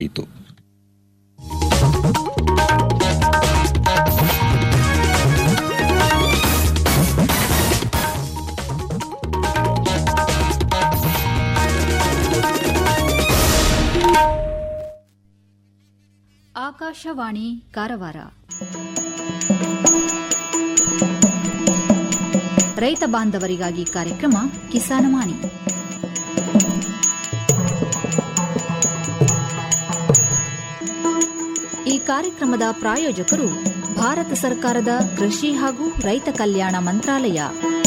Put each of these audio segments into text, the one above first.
ಇತ್ತು ಆಕಾಶವಾಣಿ ಕಾರವಾರ ರೈತ ಬಾಂಧವರಿಗಾಗಿ ಕಾರ್ಯಕ್ರಮ ಕಿಸಾನವಾಣಿ ಈ ಕಾರ್ಯಕ್ರಮದ ಪ್ರಾಯೋಜಕರು ಭಾರತ ಸರ್ಕಾರದ ಕೃಷಿ ಹಾಗೂ ರೈತ ಕಲ್ಯಾಣ ಮಂತ್ರಾಲಯ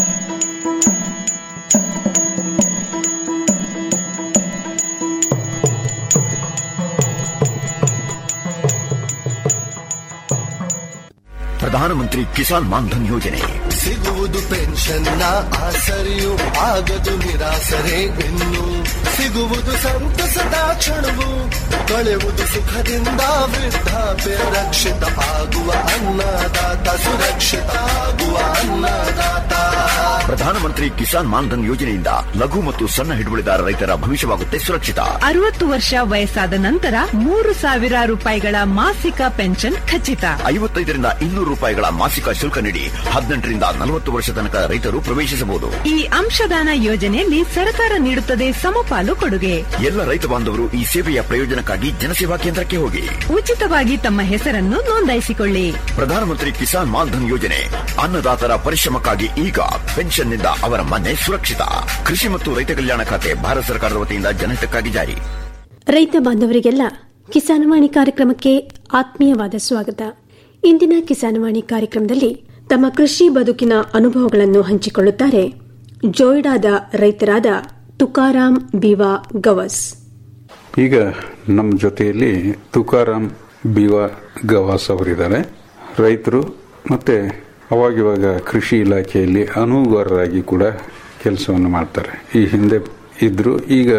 ಪ್ರಧಾನಮಂತ್ರಿ ಕಿಸಾನ್ ಮಾನ್ಧನ್ ಯೋಜನೆ ಸಿಗುವುದು ಪೆನ್ಷನ್ನ ಆಸರೆಯು ಆಗದು ನಿರಾಸರೆ ಇನ್ನು ಸಿಗುವುದು ಸಂತಸದ ಕ್ಷಣವು ಕಳೆಯುವುದು ಸುಖದಿಂದ ವೃದ್ಧಾಪ್ಯ ರಕ್ಷಿತ ಆಗುವ ಅನ್ನದಾತ ಸುರಕ್ಷಿತ ಆಗುವ ಅನ್ನದಾತ ಪ್ರಧಾನಮಂತ್ರಿ ಕಿಸಾನ್ ಮಾನ್ಧನ್ ಯೋಜನೆಯಿಂದ ಲಘು ಮತ್ತು ಸಣ್ಣ ಹಿಡುವಳಿದಾರ ರೈತರ ಭವಿಷ್ಯವಾಗುತ್ತೆ ಸುರಕ್ಷಿತ ಅರವತ್ತು ವರ್ಷ ವಯಸ್ಸಾದ ನಂತರ ಮೂರು ಸಾವಿರ ರೂಪಾಯಿಗಳ ಮಾಸಿಕ ಪೆನ್ಷನ್ ಖಚಿತ ಐವತ್ತೈದರಿಂದ ಇನ್ನೂರು ರೂಪಾಯಿಗಳ ಮಾಸಿಕ ಶುಲ್ಕ ನೀಡಿ ಹದಿನೆಂಟರಿಂದ ನಲವತ್ತು ವರ್ಷ ತನಕ ರೈತರು ಪ್ರವೇಶಿಸಬಹುದು ಈ ಅಂಶದಾನ ಯೋಜನೆಯಲ್ಲಿ ಸರ್ಕಾರ ನೀಡುತ್ತದೆ ಸಮಪಾಲು ಕೊಡುಗೆ ಎಲ್ಲ ರೈತ ಬಾಂಧವರು ಈ ಸೇವೆಯ ಪ್ರಯೋಜನಕ್ಕಾಗಿ ಜನಸೇವಾ ಕೇಂದ್ರಕ್ಕೆ ಹೋಗಿ ಉಚಿತವಾಗಿ ತಮ್ಮ ಹೆಸರನ್ನು ನೋಂದಾಯಿಸಿಕೊಳ್ಳಿ ಪ್ರಧಾನಮಂತ್ರಿ ಕಿಸಾನ್ ಮಾನ್ಧನ್ ಯೋಜನೆ ಅನ್ನದಾತರ ಪರಿಶ್ರಮಕ್ಕಾಗಿ ಈಗ ಪೆನ್ಷನ್ನಿಂದ ಅವರ ಮನೆ ಸುರಕ್ಷಿತ ಕೃಷಿ ಮತ್ತು ರೈತ ಕಲ್ಯಾಣ ಖಾತೆ ಭಾರತ ಸರ್ಕಾರದ ವತಿಯಿಂದ ಜನಹಿತಕ್ಕಾಗಿ ಜಾರಿ ರೈತ ಬಾಂಧವರಿಗೆಲ್ಲ ಕಿಸಾನವಾಣಿ ಕಾರ್ಯಕ್ರಮಕ್ಕೆ ಆತ್ಮೀಯವಾದ ಸ್ವಾಗತ ಇಂದಿನ ಕಿಸಾನವಾಣಿ ಕಾರ್ಯಕ್ರಮದಲ್ಲಿ ತಮ್ಮ ಕೃಷಿ ಬದುಕಿನ ಅನುಭವಗಳನ್ನು ಹಂಚಿಕೊಳ್ಳುತ್ತಾರೆ ಜೋಯ್ಡಾದ ರೈತರಾದ ತುಕಾರಾಂ ಬಿವಾ ಗವಸ್ ಈಗ ನಮ್ಮ ಜೊತೆಯಲ್ಲಿ ತುಕಾರಾಮ್ ಬಿವಾ ಗವಾಸ್ ಅವರಿದ್ದಾರೆ ರೈತರು ಮತ್ತೆ ಅವಾಗಿವಾಗ ಕೃಷಿ ಇಲಾಖೆಯಲ್ಲಿ ಅನುಗಾರರಾಗಿ ಕೂಡ ಕೆಲಸವನ್ನು ಮಾಡ್ತಾರೆ ಈ ಹಿಂದೆ ಇದ್ರು ಈಗ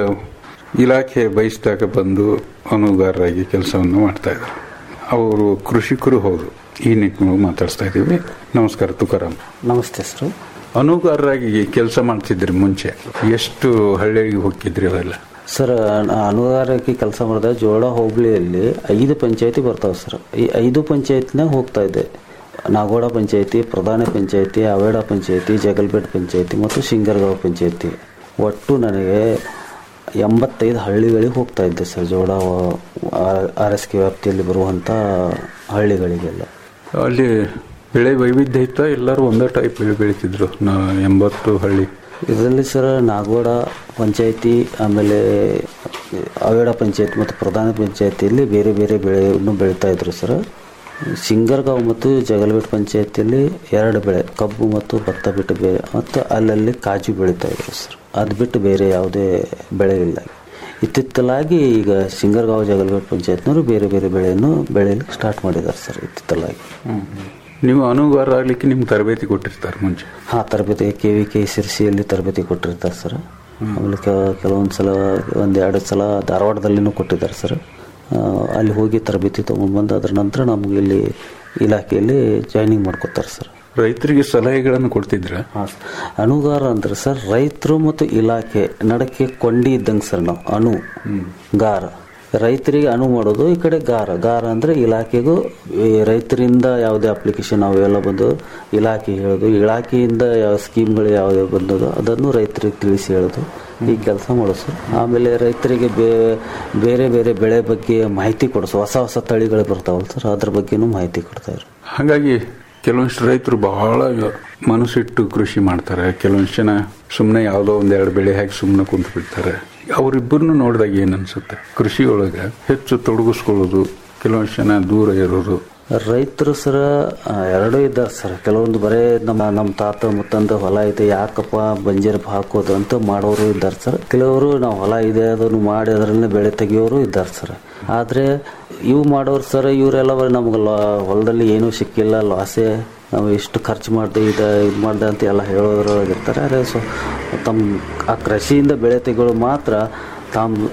ಇಲಾಖೆ ಬಯಸಿದಾಗ ಬಂದು ಅನುಗಾರರಾಗಿ ಕೆಲಸವನ್ನು ಮಾಡ್ತಾ ಇದ್ದಾರೆ ಅವರು ಕೃಷಿಕರು ಹೌದು ಈ ನಿಟ್ಟಿನೊಳಗೆ ಮಾತಾಡ್ಸ್ತಾ ಇದ್ದೀವಿ ನಮಸ್ಕಾರ ತುಕಾರಾಮ್ ನಮಸ್ತೆ ಸರ್ ಅನುಗಾರರಾಗಿ ಕೆಲಸ ಮಾಡ್ತಿದ್ರಿ ಮುಂಚೆ ಎಷ್ಟು ಹಳ್ಳಿಗೆ ಹೋಗಿದ್ರಿ ಅವೆಲ್ಲ ಸರ್ ಅನುಗಾರಕ್ಕೆ ಕೆಲಸ ಮಾಡಿದ ಜೋಳ ಹೋಬಳಿಯಲ್ಲಿ ಐದು ಪಂಚಾಯತಿ ಬರ್ತಾವೆ ಸರ್ ಈ ಐದು ಪಂಚಾಯತ್ನಾಗ ಹೋಗ್ತಾ ಇದ್ದೆ ನಾಗೋಡ ಪಂಚಾಯತಿ ಪ್ರಧಾನ ಪಂಚಾಯತಿ ಅವೇಡ ಪಂಚಾಯತಿ ಜಗಲ್ಬೇಟ್ ಪಂಚಾಯತಿ ಮತ್ತು ಶಿಂಗರ್ಗಾಂವ್ ಪಂಚಾಯತಿ ಒಟ್ಟು ನನಗೆ ಎಂಬತ್ತೈದು ಹಳ್ಳಿಗಳಿಗೆ ಹೋಗ್ತಾ ಇದ್ದೆ ಸರ್ ಜೋಳ ಆರ್ ಎಸ್ ಕೆ ವ್ಯಾಪ್ತಿಯಲ್ಲಿ ಬರುವಂಥ ಹಳ್ಳಿಗಳಿಗೆಲ್ಲ ಅಲ್ಲಿ ಬೆಳೆ ವೈವಿಧ್ಯ ಇತ್ತ ಎಲ್ಲರೂ ಒಂದೇ ಟೈಪ್ ಬೆಳೆ ಬೆಳೀತಿದ್ರು ನಾ ಎಂಬತ್ತು ಹಳ್ಳಿ ಇದರಲ್ಲಿ ಸರ್ ನಾಗೋಡ ಪಂಚಾಯತಿ ಆಮೇಲೆ ಅವೇಡ ಪಂಚಾಯತಿ ಮತ್ತು ಪ್ರಧಾನ ಪಂಚಾಯತಿಯಲ್ಲಿ ಬೇರೆ ಬೇರೆ ಬೆಳೆಯನ್ನು ಬೆಳೀತಾ ಇದ್ರು ಸರ್ ಸಿಂಗರ್ಗಾಂವ್ ಮತ್ತು ಜಗಲ್ಬೇಟ್ ಪಂಚಾಯತಿಯಲ್ಲಿ ಎರಡು ಬೆಳೆ ಕಬ್ಬು ಮತ್ತು ಭತ್ತ ಬಿಟ್ಟು ಬೇರೆ ಮತ್ತು ಅಲ್ಲಲ್ಲಿ ಕಾಜು ಬೆಳೀತಾ ಇದ್ರು ಸರ್ ಅದು ಬಿಟ್ಟು ಬೇರೆ ಯಾವುದೇ ಬೆಳೆ ಇಲ್ಲ ಇತ್ತಿತ್ತಲಾಗಿ ಈಗ ಸಿಂಗರ್ಗಾಂವ್ ಜಗಲ್ಬೇಟ್ ಪಂಚಾಯತ್ನವರು ಬೇರೆ ಬೇರೆ ಬೆಳೆಯನ್ನು ಬೆಳೆಯಲಿಕ್ಕೆ ಸ್ಟಾರ್ಟ್ ಮಾಡಿದ್ದಾರೆ ಸರ್ ಇತ್ತಿತ್ತಲಾಗಿ ನೀವು ಅನುಗಾರ ಆಗ್ಲಿಕ್ಕೆ ನಿಮ್ಗೆ ತರಬೇತಿ ಕೊಟ್ಟಿರ್ತಾರೆ ಮುಂಚೆ ಹಾಂ ತರಬೇತಿ ಕೆ ವಿ ಕೆ ಸಿರ್ಸಿಯಲ್ಲಿ ತರಬೇತಿ ಕೊಟ್ಟಿರ್ತಾರೆ ಸರ್ ಆಮೇಲೆ ಕೆಲವೊಂದು ಸಲ ಒಂದು ಎರಡು ಸಲ ಧಾರವಾಡದಲ್ಲಿನೂ ಕೊಟ್ಟಿದ್ದಾರೆ ಸರ್ ಅಲ್ಲಿ ಹೋಗಿ ತರಬೇತಿ ತೊಗೊಂಡ್ಬಂದು ಅದರ ನಂತರ ನಮಗೆ ಇಲ್ಲಿ ಇಲಾಖೆಯಲ್ಲಿ ಜಾಯ್ನಿಂಗ್ ಮಾಡ್ಕೊತಾರೆ ಸರ್ ರೈತರಿಗೆ ಸಲಹೆಗಳನ್ನು ಕೊಡ್ತಿದ್ರ ಹಾಂ ಅನುಗಾರ ಅಂದ್ರೆ ಸರ್ ರೈತರು ಮತ್ತು ಇಲಾಖೆ ನಡಕ್ಕೆ ಕೊಂಡಿ ಇದ್ದಂಗೆ ಸರ್ ನಾವು ಅಣು ಗಾರ ರೈತರಿಗೆ ಅಣು ಮಾಡೋದು ಈ ಕಡೆ ಗಾರ ಗಾರ ಅಂದರೆ ಇಲಾಖೆಗೂ ಈ ರೈತರಿಂದ ಯಾವುದೇ ಅಪ್ಲಿಕೇಶನ್ ಅವೆಲ್ಲ ಬಂದು ಇಲಾಖೆ ಹೇಳೋದು ಇಲಾಖೆಯಿಂದ ಯಾವ ಸ್ಕೀಮ್ಗಳು ಯಾವುದೇ ಬಂದದೋ ಅದನ್ನು ರೈತರಿಗೆ ತಿಳಿಸಿ ಹೇಳೋದು ಈ ಕೆಲಸ ಮಾಡೋದು ಆಮೇಲೆ ರೈತರಿಗೆ ಬೇರೆ ಬೇರೆ ಬೆಳೆ ಬಗ್ಗೆ ಮಾಹಿತಿ ಕೊಡಿಸು ಹೊಸ ಹೊಸ ತಳಿಗಳು ಬರ್ತಾವಲ್ಲ ಸರ್ ಅದ್ರ ಬಗ್ಗೆನೂ ಮಾಹಿತಿ ಕೊಡ್ತಾರೆ ಹಾಗಾಗಿ ಕೆಲವೊಂದಿಷ್ಟು ರೈತರು ಬಹಳ ಮನಸ್ಸಿಟ್ಟು ಕೃಷಿ ಮಾಡ್ತಾರೆ ಕೆಲವೊಂದು ಜನ ಸುಮ್ಮನೆ ಯಾವುದೋ ಒಂದೆರಡು ಬೆಳೆ ಹಾಕಿ ಸುಮ್ಮನೆ ಕುಂತು ಬಿಡ್ತಾರೆ ಅವರಿಬ್ಬರನ್ನು ನೋಡಿದಾಗ ಏನು ಅನ್ಸುತ್ತೆ ಕೃಷಿ ಒಳಗೆ ಹೆಚ್ಚು ತೊಡಗಿಸ್ಕೊಳ್ಳೋದು ಕೆಲವೊಂದು ಜನ ದೂರ ಇರೋದು ರೈತರು ಸರ ಎರಡೂ ಇದ್ದಾರೆ ಸರ್ ಕೆಲವೊಂದು ಬರೇ ನಮ್ಮ ನಮ್ಮ ತಾತ ಮುತ್ತಂದ ಹೊಲ ಇದೆ ಯಾಕಪ್ಪ ಬಂಜೀರ್ ಹಾಕೋದು ಅಂತ ಮಾಡೋರು ಇದ್ದಾರೆ ಸರ್ ಕೆಲವರು ನಾವು ಹೊಲ ಇದೆ ಅದನ್ನು ಮಾಡಿ ಅದರಲ್ಲೇ ಬೆಳೆ ತೆಗಿಯೋರು ಇದ್ದಾರೆ ಸರ್ ಆದರೆ ಇವು ಮಾಡೋರು ಸರ್ ಇವರೆಲ್ಲ ನಮ್ಗೆ ಹೊಲದಲ್ಲಿ ಏನೂ ಸಿಕ್ಕಿಲ್ಲ ಲಾಸೇ ನಾವು ಎಷ್ಟು ಖರ್ಚು ಮಾಡಿದೆ ಇದು ಇದು ಮಾಡಿದೆ ಅಂತ ಎಲ್ಲ ಹೇಳೋದ್ರೊಳಗಿರ್ತಾರೆ ಅದೇ ಸೊ ತಮ್ಮ ಆ ಕೃಷಿಯಿಂದ ಬೆಳೆ ತೆಗೆಯೋಳು ಮಾತ್ರ ತಾವು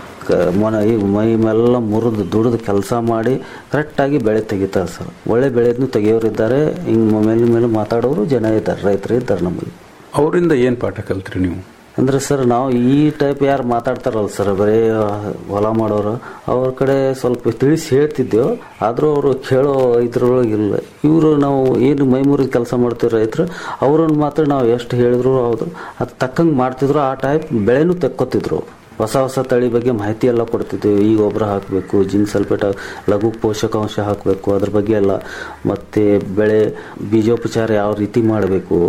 ಮನ ಈ ಮೈ ಮೇಲೆಲ್ಲ ಮುರಿದು ದುಡಿದು ಕೆಲಸ ಮಾಡಿ ಕರೆಕ್ಟಾಗಿ ಬೆಳೆ ತೆಗಿತಾರೆ ಸರ್ ಒಳ್ಳೆ ಬೆಳೆಯನ್ನು ತೆಗಿಯೋರಿದ್ದಾರೆ ಹಿಂಗೆ ಮೇಲೆ ಮೇಲೆ ಮಾತಾಡೋರು ಜನ ಇದ್ದಾರೆ ರೈತರು ಇದ್ದಾರೆ ನಮಗೆ ಅವರಿಂದ ಏನು ಪಾಠ ಕಲ್ತ್ರಿ ನೀವು ಅಂದ್ರೆ ಸರ್ ನಾವು ಈ ಟೈಪ್ ಯಾರು ಮಾತಾಡ್ತಾರಲ್ಲ ಸರ್ ಬರೀ ಹೊಲ ಮಾಡೋರು ಅವ್ರ ಕಡೆ ಸ್ವಲ್ಪ ತಿಳಿಸಿ ಹೇಳ್ತಿದ್ದೆವು ಆದರೂ ಅವರು ಕೇಳೋ ಇದ್ರೊಳಗೆ ಇಲ್ಲ ಇವರು ನಾವು ಏನು ಮೈಮೂರಿಗೆ ಕೆಲಸ ಮಾಡ್ತೀವಿ ರೈತರು ಅವ್ರನ್ನ ಮಾತ್ರ ನಾವು ಎಷ್ಟು ಹೇಳಿದ್ರು ಹೌದು ಅದು ತಕ್ಕಂಗೆ ಮಾಡ್ತಿದ್ರು ಆ ಟೈಪ್ ಬೆಳೆನೂ ತೆಕ್ಕೋತಿದ್ರು ಹೊಸ ಹೊಸ ತಳಿ ಬಗ್ಗೆ ಮಾಹಿತಿ ಎಲ್ಲ ಕೊಡ್ತಿದ್ವಿ ಈ ಗೊಬ್ಬರ ಹಾಕಬೇಕು ಜಿಂಕ್ ಸಲ್ಫೇಟ್ ಲಘು ಪೋಷಕಾಂಶ ಹಾಕಬೇಕು ಅದ್ರ ಬಗ್ಗೆ ಎಲ್ಲ ಮತ್ತು ಬೆಳೆ ಬೀಜೋಪಚಾರ ಯಾವ ರೀತಿ ಮಾಡಬೇಕು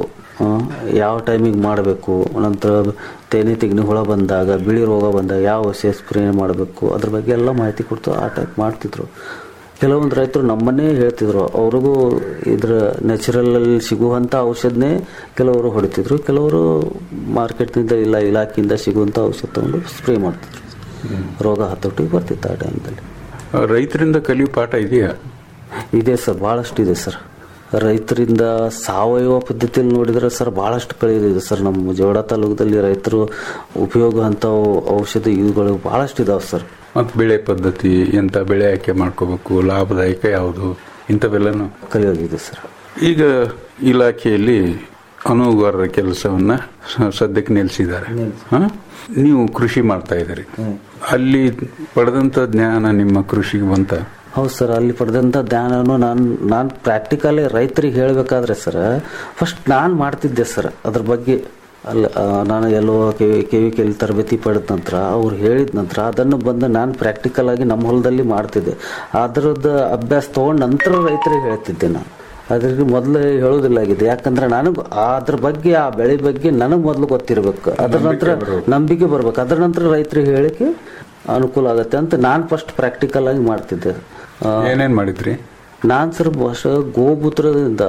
ಯಾವ ಟೈಮಿಗೆ ಮಾಡಬೇಕು ನಂತರ ತೇನೆ ತೆಗ್ನಿ ಹುಳ ಬಂದಾಗ ಬಿಳಿ ರೋಗ ಬಂದಾಗ ಯಾವ ಔಷಧ ಸ್ಪ್ರೇ ಮಾಡಬೇಕು ಅದ್ರ ಬಗ್ಗೆ ಎಲ್ಲ ಮಾಹಿತಿ ಕೊಡ್ತು ಆ ಟೈಪ್ ಮಾಡ್ತಿದ್ರು ಕೆಲವೊಂದು ರೈತರು ನಮ್ಮನ್ನೇ ಹೇಳ್ತಿದ್ರು ಅವ್ರಿಗೂ ಇದ್ರ ನ್ಯಾಚುರಲ್ ಅಲ್ಲಿ ಸಿಗುವಂಥ ಔಷಧನೇ ಕೆಲವರು ಹೊಡಿತಿದ್ರು ಕೆಲವರು ಮಾರ್ಕೆಟ್ನಿಂದ ಇಲ್ಲ ಇಲಾಖೆಯಿಂದ ಸಿಗುವಂಥ ಔಷಧ ತಗೊಂಡು ಸ್ಪ್ರೇ ಮಾಡ್ತಿದ್ರು ರೋಗ ಹತೋಟಿಗೆ ಬರ್ತಿತ್ತು ಆ ಟೈಮ್ದಲ್ಲಿ ರೈತರಿಂದ ಕಲಿಯೋ ಪಾಠ ಇದೆಯಾ ಇದೆ ಸರ್ ಭಾಳಷ್ಟು ಇದೆ ಸರ್ ರೈತರಿಂದ ಸಾವಯವ ಪದ್ಧತಿಯಲ್ಲಿ ನೋಡಿದ್ರೆ ಸರ್ ಭಾಳಷ್ಟು ಕಳೆದಿದೆ ಸರ್ ನಮ್ಮ ಜೋಡ ತಾಲೂಕದಲ್ಲಿ ರೈತರು ಉಪಯೋಗ ಅಂತ ಔಷಧ ಇವುಗಳು ಭಾಳಷ್ಟು ಇದಾವೆ ಸರ್ ಮತ್ತು ಬೆಳೆ ಪದ್ಧತಿ ಎಂತ ಬೆಳೆ ಆಯ್ಕೆ ಮಾಡ್ಕೋಬೇಕು ಲಾಭದಾಯಕ ಯಾವುದು ಇಂಥವೆಲ್ಲನು ಕಲಿಯೋಗಿದೆ ಸರ್ ಈಗ ಇಲಾಖೆಯಲ್ಲಿ ಅನುಗಾರರ ಕೆಲಸವನ್ನ ಸ- ಸದ್ಯಕ್ಕೆ ನಿಲ್ಲಿಸಿದ್ದಾರೆ ಹ? ನೀವು ಕೃಷಿ ಮಾಡ್ತಾ ಇದ್ದೀರಿ ಅಲ್ಲಿ ಪಡೆದಂತ ಜ್ಞಾನ ನಿಮ್ಮ ಕೃಷಿಗೆ ಬಂತ ಹೌದು ಸರ್ ಅಲ್ಲಿ ಪಡೆದಂಥ ಜ್ಞಾನನು ನಾನು ನಾನು ಪ್ರಾಕ್ಟಿಕಲಿ ರೈತರಿಗೆ ಹೇಳಬೇಕಾದ್ರೆ ಸರ್ ಫಸ್ಟ್ ನಾನು ಮಾಡ್ತಿದ್ದೆ ಸರ್ ಅದ್ರ ಬಗ್ಗೆ ಅಲ್ಲ ಆ, ನಾನು ಎಲ್ಲೋ ಕೆ ವಿ ಕೆ ವಿ ಕೆಲಿ ತರಬೇತಿ ಪಡೆದ ನಂತರ ಅವ್ರು ಹೇಳಿದ ನಂತರ ಅದನ್ನು ಬಂದು ನಾನು ಪ್ರಾಕ್ಟಿಕಲ್ ಆಗಿ ನಮ್ಮ ಹೊಲದಲ್ಲಿ ಮಾಡ್ತಿದ್ದೆ ಅದರದ್ದು ಅಭ್ಯಾಸ ತೊಗೊಂಡು ನಂತರ ರೈತರಿಗೆ ಹೇಳ್ತಿದ್ದೆ ನಾನು ಅದ್ರಿಗೆ ಮೊದಲು ಹೇಳೋದಿಲ್ಲ ಆಗಿದೆ ಯಾಕಂದ್ರೆ ನನಗೆ ಅದ್ರ ಬಗ್ಗೆ ಆ ಬೆಳೆ ಬಗ್ಗೆ ನನಗೆ ಮೊದಲು ಗೊತ್ತಿರಬೇಕು ಅದ್ರ ನಂತರ ನಂಬಿಕೆ ಬರ್ಬೇಕು ಅದ್ರ ನಂತರ ರೈತರಿಗೆ ಹೇಳಿಕೆ ಅನುಕೂಲ ಆಗುತ್ತೆ ಅಂತ ನಾನು ಫಸ್ಟ್ ಪ್ರಾಕ್ಟಿಕಲ್ ಆಗಿ ಮಾಡ್ತಿದ್ದೆ ಆ, ಏನೇನ್ ಮಾಡಿದ್ರಿ ನಾನು ಸರ್ ವರ್ಷ ಗೋಮೂತ್ರದಿಂದ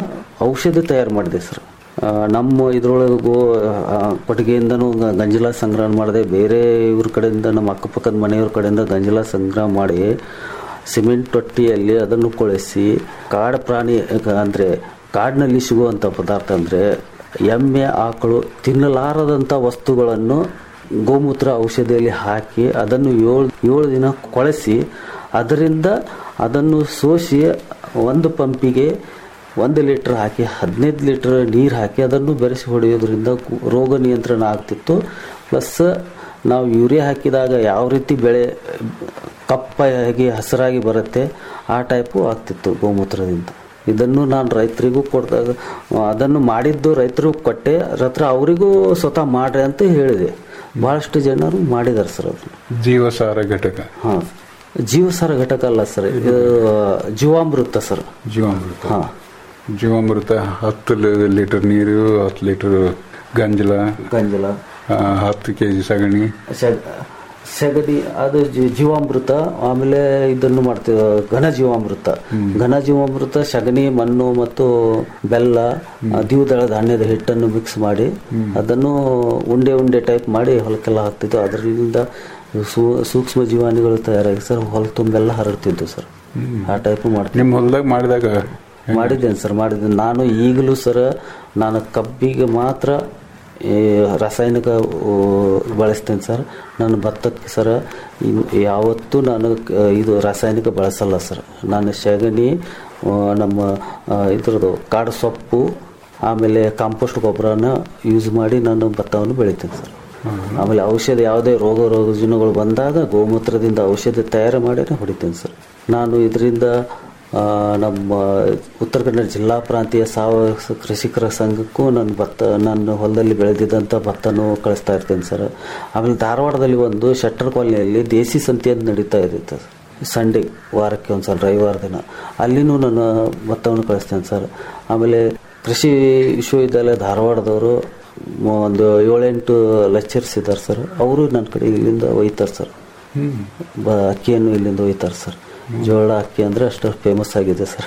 ಔಷಧಿ ತಯಾರು ಮಾಡಿದೆ ಸರ್ ಆ, ನಮ್ಮ ಇದ್ರೊಳಗೆ ಗೋ ಆ, ಕೊಟ್ಟಿಗೆಯಿಂದನೂ ಗ- ಗಂಜಲ ಸಂಗ್ರಹ ಮಾಡಿದೆ ಬೇರೆ ಇವ್ರ ಕಡೆಯಿಂದ ನಮ್ಮ ಅಕ್ಕಪಕ್ಕದ ಮನೆಯವ್ರ ಕಡೆಯಿಂದ ಗಂಜಲ ಸಂಗ್ರಹ ಮಾಡಿ ಸಿಮೆಂಟ್ ತೊಟ್ಟಿಯಲ್ಲಿ ಅದನ್ನು ಕೊಳೆಸಿ ಕಾಡು ಪ್ರಾಣಿ ಅಂದರೆ ಕಾಡಿನಲ್ಲಿ ಸಿಗುವಂಥ ಪದಾರ್ಥ ಅಂದರೆ ಎಮ್ಮೆ ಆಕಳು ತಿನ್ನಲಾರದಂಥ ವಸ್ತುಗಳನ್ನು ಗೋಮೂತ್ರ ಔಷಧಿಯಲ್ಲಿ ಹಾಕಿ ಅದನ್ನು ಏಳು ಏಳು ದಿನ ಕೊಳೆಸಿ ಅದರಿಂದ ಅದನ್ನು ಸೋಸಿ ಒಂದು ಪಂಪಿಗೆ ಒಂದು ಲೀಟ್ರ್ ಹಾಕಿ ಹದಿನೈದು ಲೀಟ್ರ್ ನೀರು ಹಾಕಿ ಅದನ್ನು ಬೆರೆಸಿ ಹೊಡೆಯೋದ್ರಿಂದ ಕು- ರೋಗ ನಿಯಂತ್ರಣ ಆಗ್ತಿತ್ತು ಪ್ಲಸ್ ನಾವು ಯೂರಿಯಾ ಹಾಕಿದಾಗ ಯಾವ ರೀತಿ ಬೆಳೆ ಕಪ್ಪಾಗಿ ಹಸಿರಾಗಿ ಬರುತ್ತೆ ಆ ಟೈಪು ಆಗ್ತಿತ್ತು ಗೋಮೂತ್ರದಿಂದ ಇದನ್ನು ನಾನು ರೈತರಿಗೂ ಕೊಡ್ದಾಗ ಅದನ್ನು ಮಾಡಿದ್ದು ರೈತರು ಕೊಟ್ಟೆ ರತ್ರ ಅವರಿಗೂ ಸ್ವತಃ ಮಾಡ್ರಿ ಅಂತ ಹೇಳಿದೆ ಭಾಳಷ್ಟು ಜನರು ಮಾಡಿದ್ದಾರೆ ಸರ್ ಅದನ್ನು ಜೀವಸಾರ ಘಟಕ ಹಾಂ ಜೀವಸಾರ ಘಟಕ ಅಲ್ಲ ಸರ್ ಇದು ಜೀವಾಮೃತ ಸರ್ ಜೀವಾಮೃತ ಹಾಂ ಜೀವಾಮೃತ ಹತ್ತು ಲಿ- ಲೀಟರ್ ನೀರು ಹತ್ತು ಲೀಟರ್ ಗಂಜಲ ಗಂಜಲ ಆ, ಹತ್ತು ಕೆ ಜಿ ಸಗಣಿ ಸೆಗ- ಸೆಗಣಿ ಅದು ಜಿ- ಜೀವಾಮೃತ ಆಮೇಲೆ ಇದನ್ನು ಮಾಡ್ತೀವಿ ಘನ ಜೀವಾಮೃತ ಘನ ಜೀವಾಮೃತ ಸಗಣಿ ಮಣ್ಣು ಮತ್ತು ಬೆಲ್ಲ ಆ, ದ್ವಿದಳ ಧಾನ್ಯದ ಹಿಟ್ಟನ್ನು ಮಿಕ್ಸ್ ಮಾಡಿ ಅದನ್ನು ಉಂಡೆ ಉಂಡೆ ಟೈಪ್ ಮಾಡಿ ಹೊಲಕ್ಕೆಲ್ಲ ಹಾಕ್ತಿದ್ದು ಅದರಿಂದ ಸೂ- ಸೂಕ್ಷ್ಮ ಜೀವಾಣುಗಳು ತಯಾರಾಗಿ ಸರ್ ಹೊಲ ತುಂಬೆಲ್ಲ ಹರಡ್ತಿದ್ದು ಸರ್ ಆ ಟೈಪ್ ಮಾಡ್ತೀವಿ ನಿಮ್ಮ ಹೊಲದಾಗ ಮಾಡಿದಾಗ ಮಾಡಿದ್ದೇನೆ ಸರ್ ಮಾಡಿದ್ದೇನೆ ನಾನು ಈಗಲೂ ಸರ್ ನಾನು ಕಬ್ಬಿಗೆ ಮಾತ್ರ ಈ ರಾಸಾಯನಿಕ ಆ, ಬಳಸ್ತೇನೆ ಸರ್ ನಾನು ಭತ್ತಕ್ಕೆ ಸರ್ ಇನ್- ಯಾವತ್ತೂ ನಾನು ಕ- ಇದು ರಾಸಾಯನಿಕ ಬಳಸಲ್ಲ ಸರ್ ನಾನು ಸಗಣಿ ಆ, ನಮ್ಮ ಆ, ಇದ್ರದ್ದು ಕಾಡು ಸೊಪ್ಪು ಆಮೇಲೆ ಕಾಂಪೋಸ್ಟ್ ಗೊಬ್ಬರನ ಯೂಸ್ ಮಾಡಿ ನಾನು ಭತ್ತವನ್ನು ಬೆಳಿತೇನೆ ಸರ್ ಆಮೇಲೆ ಔಷಧ ಯಾವುದೇ ರೋಗ ರೋಗಜನಗಳು ಬಂದಾಗ ಗೋಮೂತ್ರದಿಂದ ಔಷಧ ತಯಾರು ಮಾಡಿನೇ ಹೊಡಿತೇನೆ ಸರ್ ನಾನು ಇದರಿಂದ ಆ, ನಮ್ಮ ಉತ್ತರ ಕನ್ನಡ ಜಿಲ್ಲಾ ಪ್ರಾಂತೀಯ ಸಾವಯವ ಸ- ಕೃಷಿಕರ ಸಂಘಕ್ಕೂ ನನ್ನ ಭತ್ತ ನನ್ನ ಹೊಲದಲ್ಲಿ ಬೆಳೆದಿದ್ದಂಥ ಭತ್ತನೂ ಕಳಿಸ್ತಾ ಇರ್ತೇನೆ ಸರ್ ಆಮೇಲೆ ಧಾರವಾಡದಲ್ಲಿ ಒಂದು ಶೆಟ್ಟರ್ ಕಾಲನಿಯಲ್ಲಿ ದೇಸಿ ಸಂತೆ ಅಂತ ನಡೀತಾ ಇರುತ್ತೆ ಸಂಡೇ ವಾರಕ್ಕೆ ಒಂದು ಸಲ ರವಿವಾರ ದಿನ ಅಲ್ಲಿನೂ ನಾನು ಭತ್ತವನ್ನು ಕಳಿಸ್ತೇನೆ ಸರ್ ಆಮೇಲೆ ಕೃಷಿ ವಿಶ್ವವಿದ್ಯಾಲಯ ಧಾರವಾಡದವರು ಮ- ಒಂದು ಏಳೆಂಟು ಲೆಕ್ಚರ್ಸ್ ಇದ್ದಾರೆ ಸರ್ ಅವರು ನನ್ನ ಕಡೆ ಇಲ್ಲಿಂದ ಒಯ್ತಾರೆ ಸರ್ ಬ ಅಕ್ಕಿಯನ್ನು ಇಲ್ಲಿಂದ ಒಯ್ತಾರೆ ಸರ್ ಜೋಳ ಅಕ್ಕಿ ಅಂದರೆ ಅಷ್ಟು ಫೇಮಸ್ ಆಗಿದೆ ಸರ್